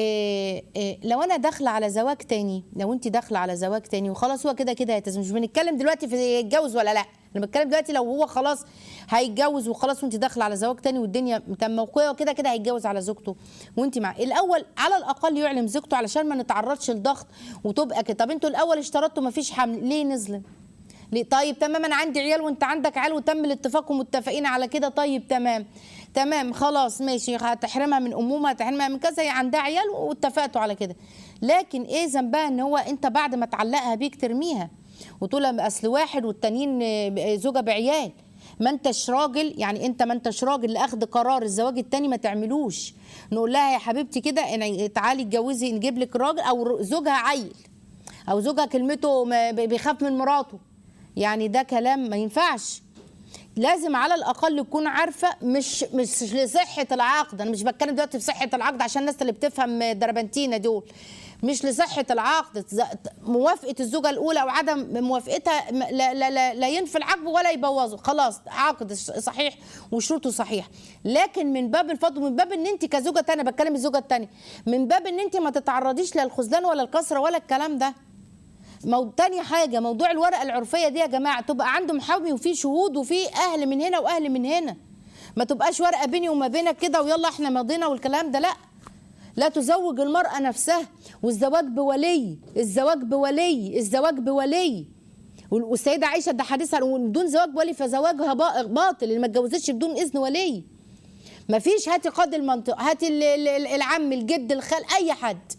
[SPEAKER 2] إيه إيه لو انا داخله على زواج تاني لو انت داخله على زواج تاني وخلاص هو كده كده هيتزوج مش بنتكلم دلوقتي في يتجوز ولا لا انا بتكلم دلوقتي لو هو خلاص هيتجوز وخلاص وانت داخله على زواج تاني والدنيا موقعه وكده كده هيتجوز على زوجته وانت مع الاول على الاقل يعلم زوجته علشان ما نتعرضش لضغط وتبقى كده طب انتوا الاول اشترطتوا ما فيش حمل ليه نظلم ليه طيب تمام انا عندي عيال وانت عندك عيال وتم الاتفاق ومتفقين على كده طيب تمام تمام خلاص ماشي هتحرمها من امومها هتحرمها من كذا هي عندها عيال واتفقتوا على كده لكن ايه ذنبها ان هو انت بعد ما تعلقها بيك ترميها وتقول لها اصل واحد والتانيين آه، زوجه بعيال ما انتش راجل يعني انت ما انتش راجل لاخذ قرار الزواج التاني ما تعملوش نقول لها يا حبيبتي كده يعني تعالي اتجوزي نجيب لك راجل او زوجها عيل او زوجها كلمته ما- بيخاف من مراته يعني ده كلام ما ينفعش لازم على الاقل تكون عارفه مش مش لصحه العقد انا مش بتكلم دلوقتي في صحه العقد عشان الناس اللي بتفهم دربنتينا دول مش لصحه العقد ز- موافقه الزوجه الاولى او عدم موافقتها م- لا, لا, لا, لا ينفي العقد ولا يبوظه خلاص عقد صحيح وشروطه صحيح لكن من باب الفضل من باب ان انت كزوجه تانية بتكلم الزوجه التانية من باب ان انت ما تتعرضيش للخذلان ولا الكسره ولا الكلام ده مو... تاني حاجه موضوع الورقه العرفيه دي يا جماعه تبقى عنده محامي وفي شهود وفي اهل من هنا واهل من هنا ما تبقاش ورقه بيني وما بينك كده ويلا احنا ماضينا والكلام ده لا لا تزوج المرأة نفسها والزواج بولي الزواج بولي الزواج بولي وال- والسيدة عائشة ده حديثها بدون زواج بولي فزواجها با- باطل اللي ما اتجوزتش بدون إذن ولي ما فيش هاتي قاضي المنطقة هاتي ال- ال- ال- العم الجد الخال أي حد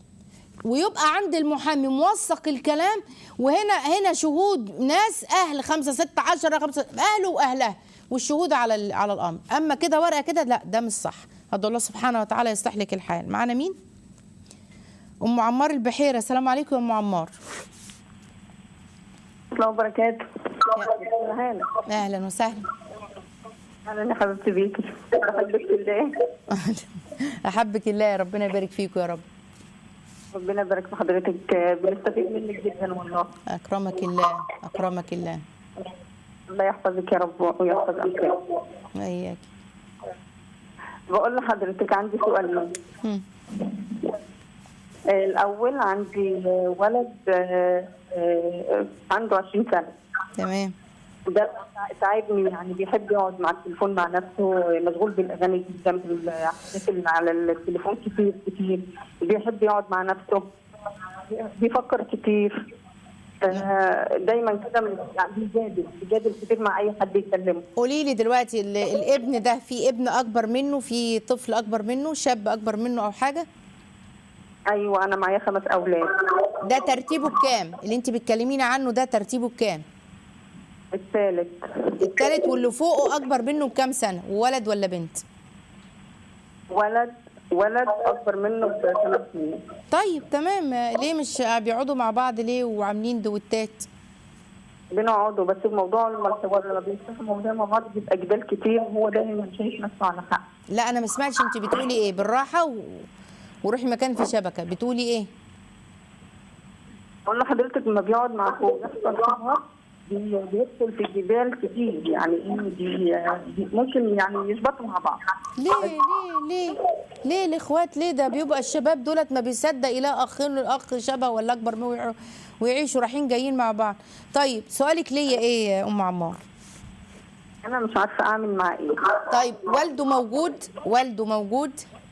[SPEAKER 2] ويبقى عند المحامي موثق الكلام وهنا هنا شهود ناس اهل خمسة ستة عشرة خمسة اهله واهلها والشهود على ال- على الامر اما كده ورقه كده لا ده مش صح هدعو الله سبحانه وتعالى يصلح لك الحال معانا مين ام عمار البحيره السلام عليكم يا ام عمار
[SPEAKER 4] الله وبركاته هلا
[SPEAKER 2] اهلا وسهلا
[SPEAKER 4] اهلا يا حبيبتي بيكي بحبك في الله
[SPEAKER 2] احبك الله يا ربنا يبارك فيكم يا رب
[SPEAKER 4] ربنا يبارك في حضرتك بنستفيد منك جدا والله
[SPEAKER 2] اكرمك الله اكرمك الله
[SPEAKER 4] الله يحفظك يا رب ويحفظ امثالك
[SPEAKER 2] اياك
[SPEAKER 4] بقول لحضرتك عندي سؤال
[SPEAKER 2] هم.
[SPEAKER 4] آه، الاول عندي آه، ولد آه، آه، عنده 20 سنه
[SPEAKER 2] تمام
[SPEAKER 4] وده تعبني يعني بيحب يقعد مع التليفون مع نفسه مشغول بالاغاني جدا بالحاجات اللي على التليفون كتير كتير بيحب يقعد مع نفسه بيفكر كتير آه، دايما كده من- يعني بيجادل بيجادل كتير مع اي حد يكلمه
[SPEAKER 2] قولي لي دلوقتي ال- الابن ده في ابن اكبر منه في طفل اكبر منه شاب اكبر منه او حاجه
[SPEAKER 4] ايوه انا معايا خمس اولاد
[SPEAKER 2] ده ترتيبه بكام اللي انت بتكلميني عنه ده ترتيبه بكام
[SPEAKER 4] الثالث
[SPEAKER 2] التالت واللي فوقه اكبر منه بكام سنه ولد ولا بنت
[SPEAKER 4] ولد ولد اكبر منه بثلاث سنين
[SPEAKER 2] طيب تمام ليه مش بيقعدوا مع بعض ليه وعاملين دوتات
[SPEAKER 4] بنقعدوا بس الموضوع لما لما بيفتحوا ده مع بعض بيبقى جدال كتير وهو دايما شايف نفسه على حق
[SPEAKER 2] لا انا ما سمعتش انت بتقولي ايه بالراحه و... وروحي مكان في شبكه بتقولي ايه
[SPEAKER 4] بقول لحضرتك لما بيقعد مع اخوه يحصل حوار بي- بيدخل في جدال كتير يعني ايه بي- بي- ممكن يعني يشبطوا مع بعض
[SPEAKER 2] ليه ليه ليه ليه الاخوات ليه ده بيبقى الشباب دولت ما بيصدق يلاقي اخين الاخ شبه ولا اكبر منه ويع- ويعيشوا رايحين جايين مع بعض طيب سؤالك ليا ايه يا ام عمار
[SPEAKER 4] انا مش عارفه اعمل معاه ايه
[SPEAKER 2] طيب والده موجود والده موجود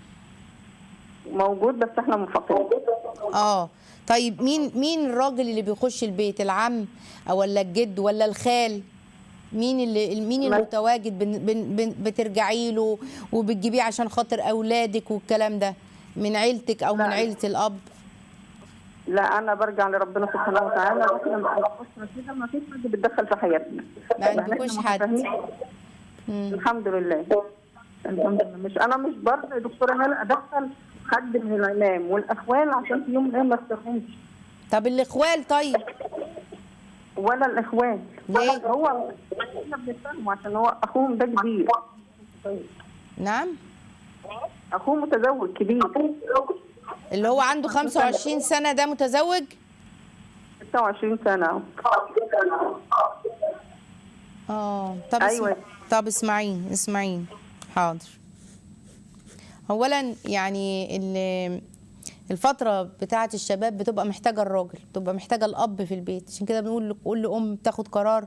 [SPEAKER 4] موجود بس احنا منفصلين
[SPEAKER 2] اه طيب مين مين الراجل اللي بيخش البيت العم او ولا الجد ولا الخال مين اللي مين
[SPEAKER 4] ما-
[SPEAKER 2] المتواجد بن بن بن بترجعي له وبتجيبيه عشان خاطر اولادك والكلام ده من عيلتك او من
[SPEAKER 4] لا.
[SPEAKER 2] عيله الاب
[SPEAKER 4] لا انا برجع لربنا سبحانه وتعالى واحنا مع الاسره كده ما فيش حد بيتدخل في حياتنا
[SPEAKER 2] ما
[SPEAKER 4] يعني
[SPEAKER 2] عندكوش
[SPEAKER 4] إحنا
[SPEAKER 2] حد.
[SPEAKER 4] متفاهمين. الحمد لله الحمد لله مش انا مش برضه يا دكتوره هلا ادخل حد من العمام والاخوال عشان في يوم من الايام ما استفهمش
[SPEAKER 2] طب الاخوال طيب
[SPEAKER 4] ولا الاخوان
[SPEAKER 2] ليه؟
[SPEAKER 4] هو احنا بنتفاهم عشان هو اخوهم ده كبير
[SPEAKER 2] نعم
[SPEAKER 4] اخوه متزوج كبير
[SPEAKER 2] اللي هو عنده 25 سنه ده متزوج
[SPEAKER 4] 26 سنه
[SPEAKER 2] اه طب
[SPEAKER 4] أيوة.
[SPEAKER 2] اسمع. طب اسمعين اسمعين حاضر اولا يعني ال- الفترة بتاعة الشباب بتبقى محتاجة الراجل بتبقى محتاجة الأب في البيت عشان كده بنقول لكل لأم تاخد قرار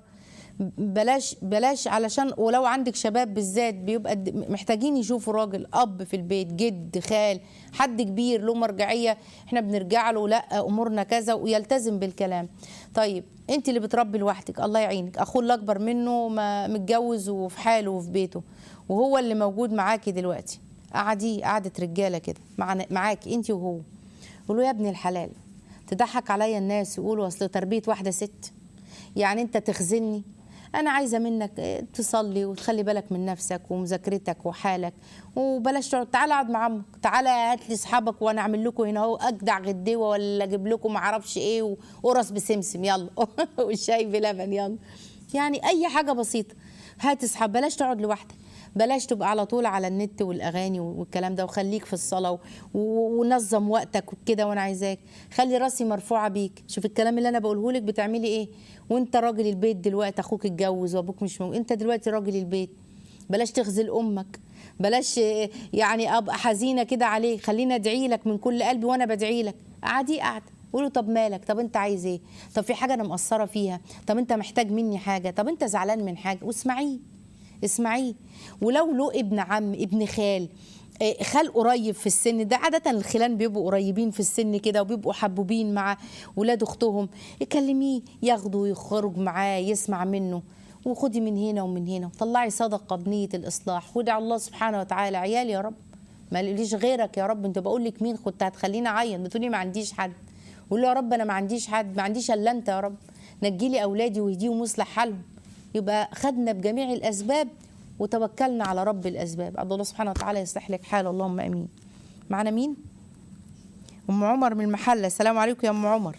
[SPEAKER 2] بلاش بلاش علشان ولو عندك شباب بالذات بيبقى د- محتاجين يشوفوا راجل أب في البيت جد خال حد كبير له مرجعية احنا بنرجع له لا أمورنا كذا ويلتزم بالكلام طيب انت اللي بتربي لوحدك الله يعينك اخوه اللي اكبر منه ما متجوز وفي حاله وفي بيته وهو اللي موجود معاكي دلوقتي قعديه قعدة رجاله كده معنا- معاكي انت وهو قولوا يا ابن الحلال تضحك عليا الناس يقولوا اصل تربيه واحده ست يعني انت تخزني انا عايزه منك اه، تصلي وتخلي بالك من نفسك ومذاكرتك وحالك وبلاش تقعد تعالى اقعد مع عمك تعالى هات لي اصحابك وانا اعمل لكم هنا اهو اجدع غديوه ولا اجيب لكم ما اعرفش ايه وقرص بسمسم يلا والشاي بلبن يلا يعني اي حاجه بسيطه هات اصحاب بلاش تقعد لوحدك بلاش تبقى على طول على النت والاغاني والكلام ده وخليك في الصلاه و- و- ونظم وقتك وكده وانا عايزاك خلي راسي مرفوعه بيك شوف الكلام اللي انا بقوله لك بتعملي ايه وانت راجل البيت دلوقتي اخوك اتجوز وابوك مش موجود انت دلوقتي راجل البيت بلاش تخذل امك بلاش آه، يعني ابقى حزينه كده عليه خليني ادعي لك من كل قلبي وانا بدعي لك قعدي قاعده قولوا طب مالك طب انت عايز ايه طب في حاجه انا مقصره فيها طب انت محتاج مني حاجه طب انت زعلان من حاجه واسمعيه اسمعيه ولو له ابن عم ابن خال آه، خال قريب في السن ده عادة الخلان بيبقوا قريبين في السن كده وبيبقوا حبوبين مع ولاد اختهم كلميه ياخده ويخرج معاه يسمع منه وخدي من هنا ومن هنا وطلعي صدقة بنية الإصلاح وادعي الله سبحانه وتعالى عيالي يا رب ما ليش غيرك يا رب انت بقول لك مين كنت هتخليني اعيط بتقولي ما عنديش حد قول له يا رب انا ما عنديش حد ما عنديش الا انت يا رب نجي لي اولادي واهديهم واصلح حالهم يبقى خدنا بجميع الاسباب وتوكلنا على رب الاسباب عبد الله سبحانه وتعالى يصلح لك حال اللهم امين معنا مين ام عمر من المحله السلام عليكم يا ام عمر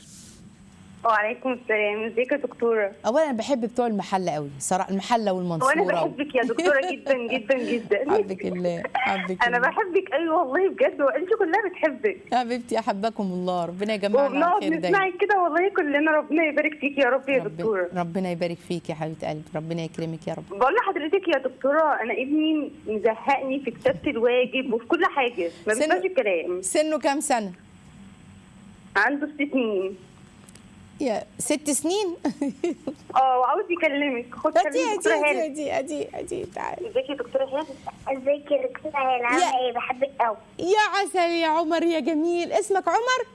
[SPEAKER 5] وعليكم السلام ازيك يا دكتوره
[SPEAKER 2] اولا انا بحب بتوع المحله قوي صراحه المحله والمنصوره
[SPEAKER 5] وانا بحبك يا دكتوره جدا جدا جدا
[SPEAKER 2] حبك الله حبك
[SPEAKER 5] انا
[SPEAKER 2] الله.
[SPEAKER 5] بحبك قوي والله بجد وانت كلها بتحبك
[SPEAKER 2] حبيبتي احبكم الله ربنا يجمعنا على
[SPEAKER 5] وبنقعد
[SPEAKER 2] خير دايما
[SPEAKER 5] نسمعك كده والله كلنا ربنا يبارك فيك يا رب يا
[SPEAKER 2] ربنا,
[SPEAKER 5] دكتوره
[SPEAKER 2] ربنا يبارك فيك يا حبيبه قلبي ربنا يكرمك يا رب
[SPEAKER 5] بقول لحضرتك يا دكتوره انا ابني مزهقني في كتابه الواجب وفي كل حاجه ما
[SPEAKER 2] سن-
[SPEAKER 5] بيسمعش الكلام
[SPEAKER 2] سنه كام سنه
[SPEAKER 5] عنده ست سنين
[SPEAKER 2] يا ست سنين
[SPEAKER 5] اه وعاوز يكلمك خد
[SPEAKER 2] ادي
[SPEAKER 5] كلمي دكتوره
[SPEAKER 2] ادي
[SPEAKER 5] هاني
[SPEAKER 2] ادي ادي ادي تعالي
[SPEAKER 5] ازيك يا دكتوره هاني
[SPEAKER 6] ازيك يا دكتورة هلا
[SPEAKER 2] يا-
[SPEAKER 6] عاملة ايه بحبك قوي
[SPEAKER 2] يا عسل يا عمر يا جميل اسمك عمر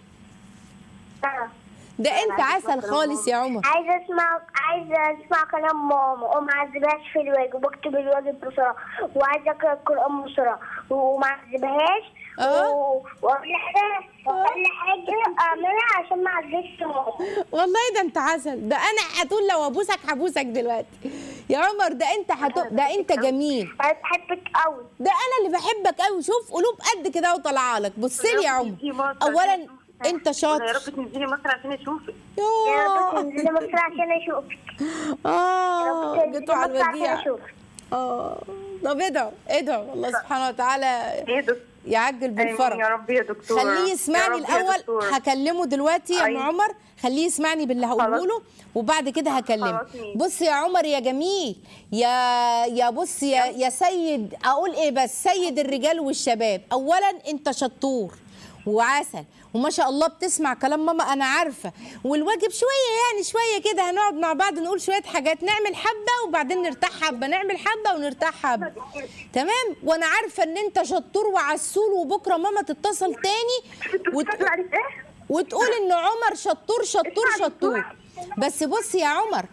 [SPEAKER 2] ده انت عسل خالص يا عمر
[SPEAKER 6] عايزة اسمع عايزة اسمع كلام ماما وما اعذبهاش في الواجب واكتب الواجب بسرعة وعايزة اقرا القرآن بسرعة وما اعذبهاش
[SPEAKER 2] اه.
[SPEAKER 6] و- واقول حاجة واقول حاجة اعملها عشان ما اعذبش ماما
[SPEAKER 2] والله ده انت عسل ده انا هتقول لو ابوسك هبوسك دلوقتي يا عمر ده انت هتق... ده انت جميل
[SPEAKER 6] انا بحبك قوي
[SPEAKER 2] ده انا اللي بحبك قوي شوف قلوب قد كده وطالعه لك بص لي يا عمر اولا انت
[SPEAKER 5] يا
[SPEAKER 2] شاطر
[SPEAKER 5] رب تنزلي مصر عشان اشوفك
[SPEAKER 6] يا رب
[SPEAKER 2] يوه.
[SPEAKER 6] تنزلي مصر عشان اشوفك يا
[SPEAKER 2] اه
[SPEAKER 6] رب
[SPEAKER 2] جيتوا على
[SPEAKER 6] تنزلي مصر عشان
[SPEAKER 2] الوديع
[SPEAKER 6] اشوفك
[SPEAKER 2] اه طب ادعوا ادعوا الله سبحانه وتعالى
[SPEAKER 5] ايه دكتور
[SPEAKER 2] يعجل
[SPEAKER 5] آمين
[SPEAKER 2] بالفرج
[SPEAKER 5] يا رب يا دكتوره
[SPEAKER 2] خليه
[SPEAKER 5] يا
[SPEAKER 2] يسمعني
[SPEAKER 5] رب يا
[SPEAKER 2] الاول
[SPEAKER 5] دكتورة.
[SPEAKER 2] هكلمه دلوقتي يا ام
[SPEAKER 5] أيوة.
[SPEAKER 2] عمر خليه يسمعني باللي هقوله
[SPEAKER 5] خلاص.
[SPEAKER 2] له وبعد كده هكلمه
[SPEAKER 5] خلاص ماشي.
[SPEAKER 2] بص يا عمر يا جميل يا يا بص يا يا سيد اقول ايه بس سيد الرجال والشباب اولا انت شطور وعسل وما شاء الله بتسمع كلام ماما انا عارفه والواجب شويه يعني شويه كده هنقعد مع بعض نقول شويه حاجات نعمل حبه وبعدين نرتاح حبه نعمل حبه ونرتاح حبه تمام وانا عارفه ان انت شطور وعسول وبكره ماما تتصل تاني وت...
[SPEAKER 5] بتقولي عليك ايه؟
[SPEAKER 2] وتقول ان عمر شطور شطور شطور بس بص يا عمر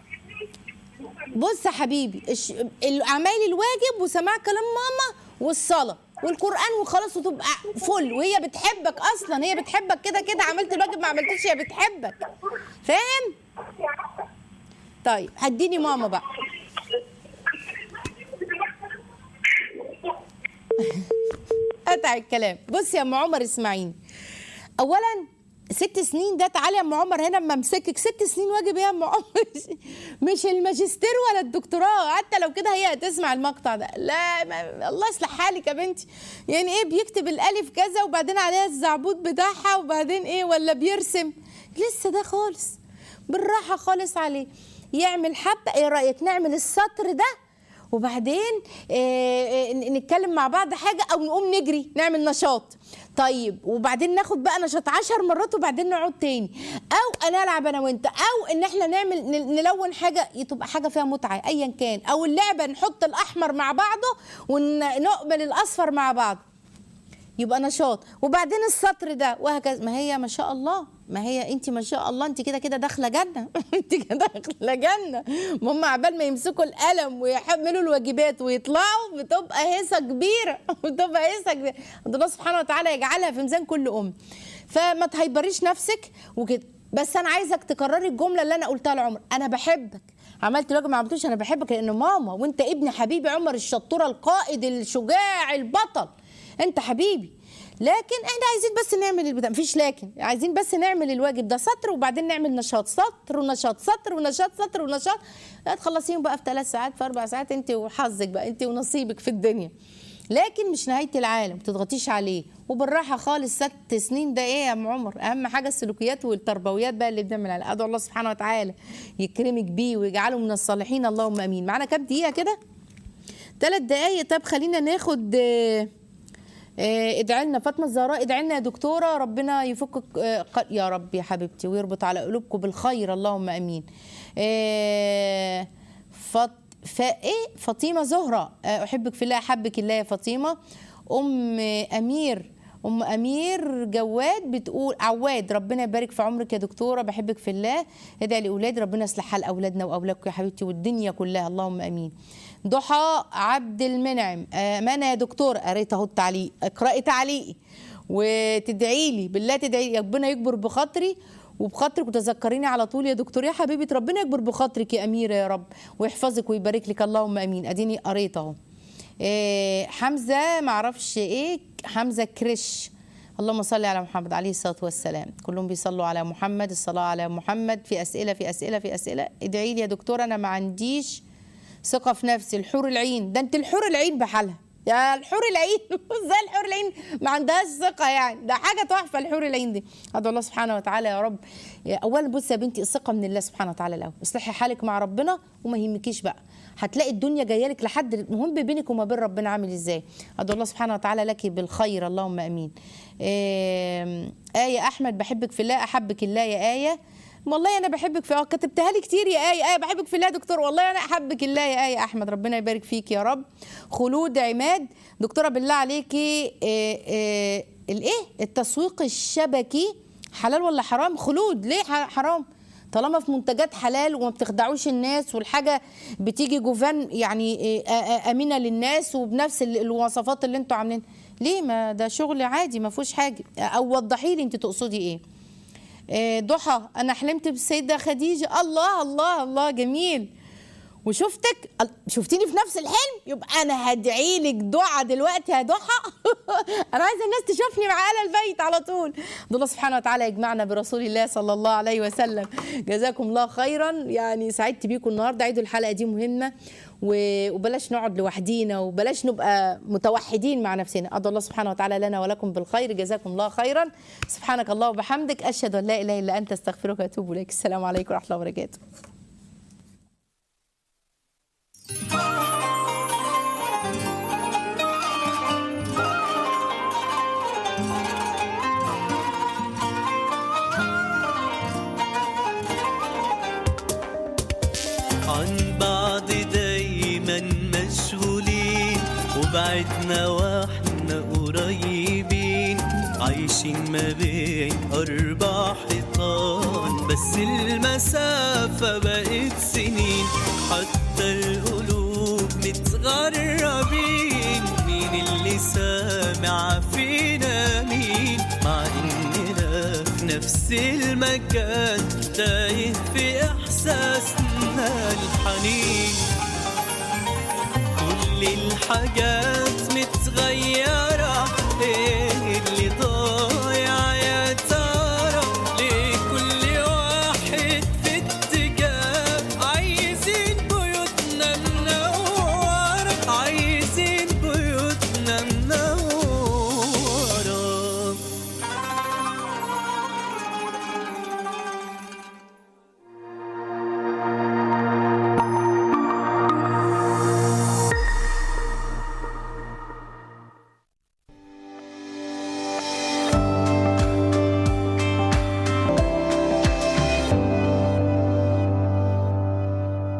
[SPEAKER 2] بص يا حبيبي الش- ال- اعمال الواجب وسماع كلام ماما والصلاه والقران وخلاص وتبقى فل وهي بتحبك اصلا هي بتحبك كده كده عملت الواجب ما عملتش هي بتحبك فاهم طيب هديني ماما بقى قطع الكلام بص يا ام عمر اسمعيني اولا ست سنين ده تعالي يا ام عمر هنا اما امسكك ست سنين واجب ايه يا ام عمر مش الماجستير ولا الدكتوراه حتى لو كده هي هتسمع المقطع ده لا ما الله يصلح حالك يا بنتي يعني ايه بيكتب الالف كذا وبعدين عليها الزعبوط بتاعها وبعدين ايه ولا بيرسم لسه ده خالص بالراحه خالص عليه يعمل حبه ايه رايك نعمل السطر ده وبعدين آه، آه، نتكلم مع بعض حاجه او نقوم نجري نعمل نشاط طيب وبعدين ناخد بقى نشاط عشر مرات وبعدين نقعد تاني او انا العب انا وانت او ان احنا نعمل ن- نلون حاجه تبقى حاجه فيها متعه ايا كان او اللعبه نحط الاحمر مع بعضه ونقبل الاصفر مع بعض يبقى نشاط وبعدين السطر ده وهكذا ما هي ما شاء الله ما هي انت ما شاء الله انت كده كده داخله جنه انت كده داخله جنه ما هم عبال ما يمسكوا القلم ويحملوا الواجبات ويطلعوا بتبقى هيصه كبيره بتبقى هيصه كبيره الله سبحانه وتعالى يجعلها في ميزان كل ام فما تهيبريش نفسك وكده بس انا عايزك تكرري الجمله اللي انا قلتها لعمر انا بحبك عملت الواجب ما عملتوش انا بحبك لان ماما وانت ابن حبيبي عمر الشطوره القائد الشجاع البطل انت حبيبي لكن احنا عايزين بس نعمل البتاع مفيش لكن عايزين بس نعمل الواجب ده سطر وبعدين نعمل نشاط سطر ونشاط سطر ونشاط سطر ونشاط لا تخلصيهم بقى في ثلاث ساعات في اربع ساعات انت وحظك بقى انت ونصيبك في الدنيا لكن مش نهايه العالم ما تضغطيش عليه وبالراحه خالص ست سنين ده ايه يا ام عمر اهم حاجه السلوكيات والتربويات بقى اللي بنعمل عليها ادعو الله سبحانه وتعالى يكرمك بيه ويجعله من الصالحين اللهم امين معانا كام دقيقه كده ثلاث دقايق طب خلينا ناخد آه، آه، ادعي لنا فاطمه الزهراء ادعي لنا يا دكتوره ربنا يفك آه، ق- يا رب يا حبيبتي ويربط على قلوبكم بالخير اللهم امين آه، فط... فايه فاطمه زهره آه، احبك في الله احبك الله يا فاطمه ام امير ام امير جواد بتقول عواد ربنا يبارك في عمرك يا دكتوره بحبك في الله ادعي لاولادي ربنا يصلح حال اولادنا واولادكم يا حبيبتي والدنيا كلها اللهم امين ضحى عبد المنعم امانه يا دكتور قريت اهو التعليق اقراي تعليقي وتدعي لي بالله تدعي لي ربنا يكبر بخاطري وبخاطرك وتذكريني على طول يا دكتور يا حبيبه ربنا يكبر بخاطرك يا اميره يا رب ويحفظك ويبارك لك اللهم امين اديني قريت اهو إيه، حمزه معرفش ايه حمزه كريش اللهم صل على محمد عليه الصلاه والسلام كلهم بيصلوا على محمد الصلاه على محمد في اسئله في اسئله في اسئله ادعي لي يا دكتور انا ما عنديش ثقه في نفسي الحور العين ده انت الحور العين بحالها يا الحور العين ازاي الحور العين ما عندهاش ثقه يعني ده حاجه تحفه الحور العين دي ادعو الله سبحانه وتعالى يا رب اولا بصي يا بنتي الثقه من الله سبحانه وتعالى الاول اصلحي حالك مع ربنا وما يهمكيش بقى هتلاقي الدنيا جايه لك لحد المهم بينك وما بين ربنا عامل ازاي ادعو الله سبحانه وتعالى لك بالخير اللهم امين آم، آية أحمد بحبك في الله أحبك الله يا آية والله أنا بحبك في آه، كتبتها لي كتير يا آية آية بحبك في الله يا دكتور والله أنا أحبك الله يا آية أحمد ربنا يبارك فيك يا رب خلود عماد دكتورة بالله عليكي آه، آه، الإيه التسويق الشبكي حلال ولا حرام خلود ليه ح- حرام طالما في منتجات حلال وما بتخدعوش الناس والحاجه بتيجي جوفان يعني إيه، آ- آ- امنه للناس وبنفس ال- الوصفات اللي انتوا عاملين ليه ما ده شغل عادي ما فيهوش حاجه او وضحي لي انت تقصدي ايه آه، ضحى انا حلمت بالسيده خديجه الله الله الله جميل وشفتك ال- شفتيني في نفس الحلم يبقى انا هدعي لك دعاء دلوقتي يا ضحى انا عايزه الناس تشوفني مع اهل البيت على طول ده الله سبحانه وتعالى يجمعنا برسول الله صلى الله عليه وسلم جزاكم الله خيرا يعني سعدت بيكم النهارده عيدوا الحلقه دي مهمه و- وبلاش نقعد لوحدينا وبلاش نبقى متوحدين مع نفسنا ادعو الله سبحانه وتعالى لنا ولكم بالخير جزاكم الله خيرا سبحانك الله وبحمدك اشهد ان لا اله الا انت استغفرك واتوب اليك السلام عليكم ورحمه الله وبركاته
[SPEAKER 1] عن بعض دايما مشغولين وبعدنا واحنا قريبين عايشين ما بين أربع حيطان بس المسافة بقت سنين حتى القلوب متغربين مين اللي ساب نفس المكان تايه في إحساسنا الحنين كل الحاجات متغيرة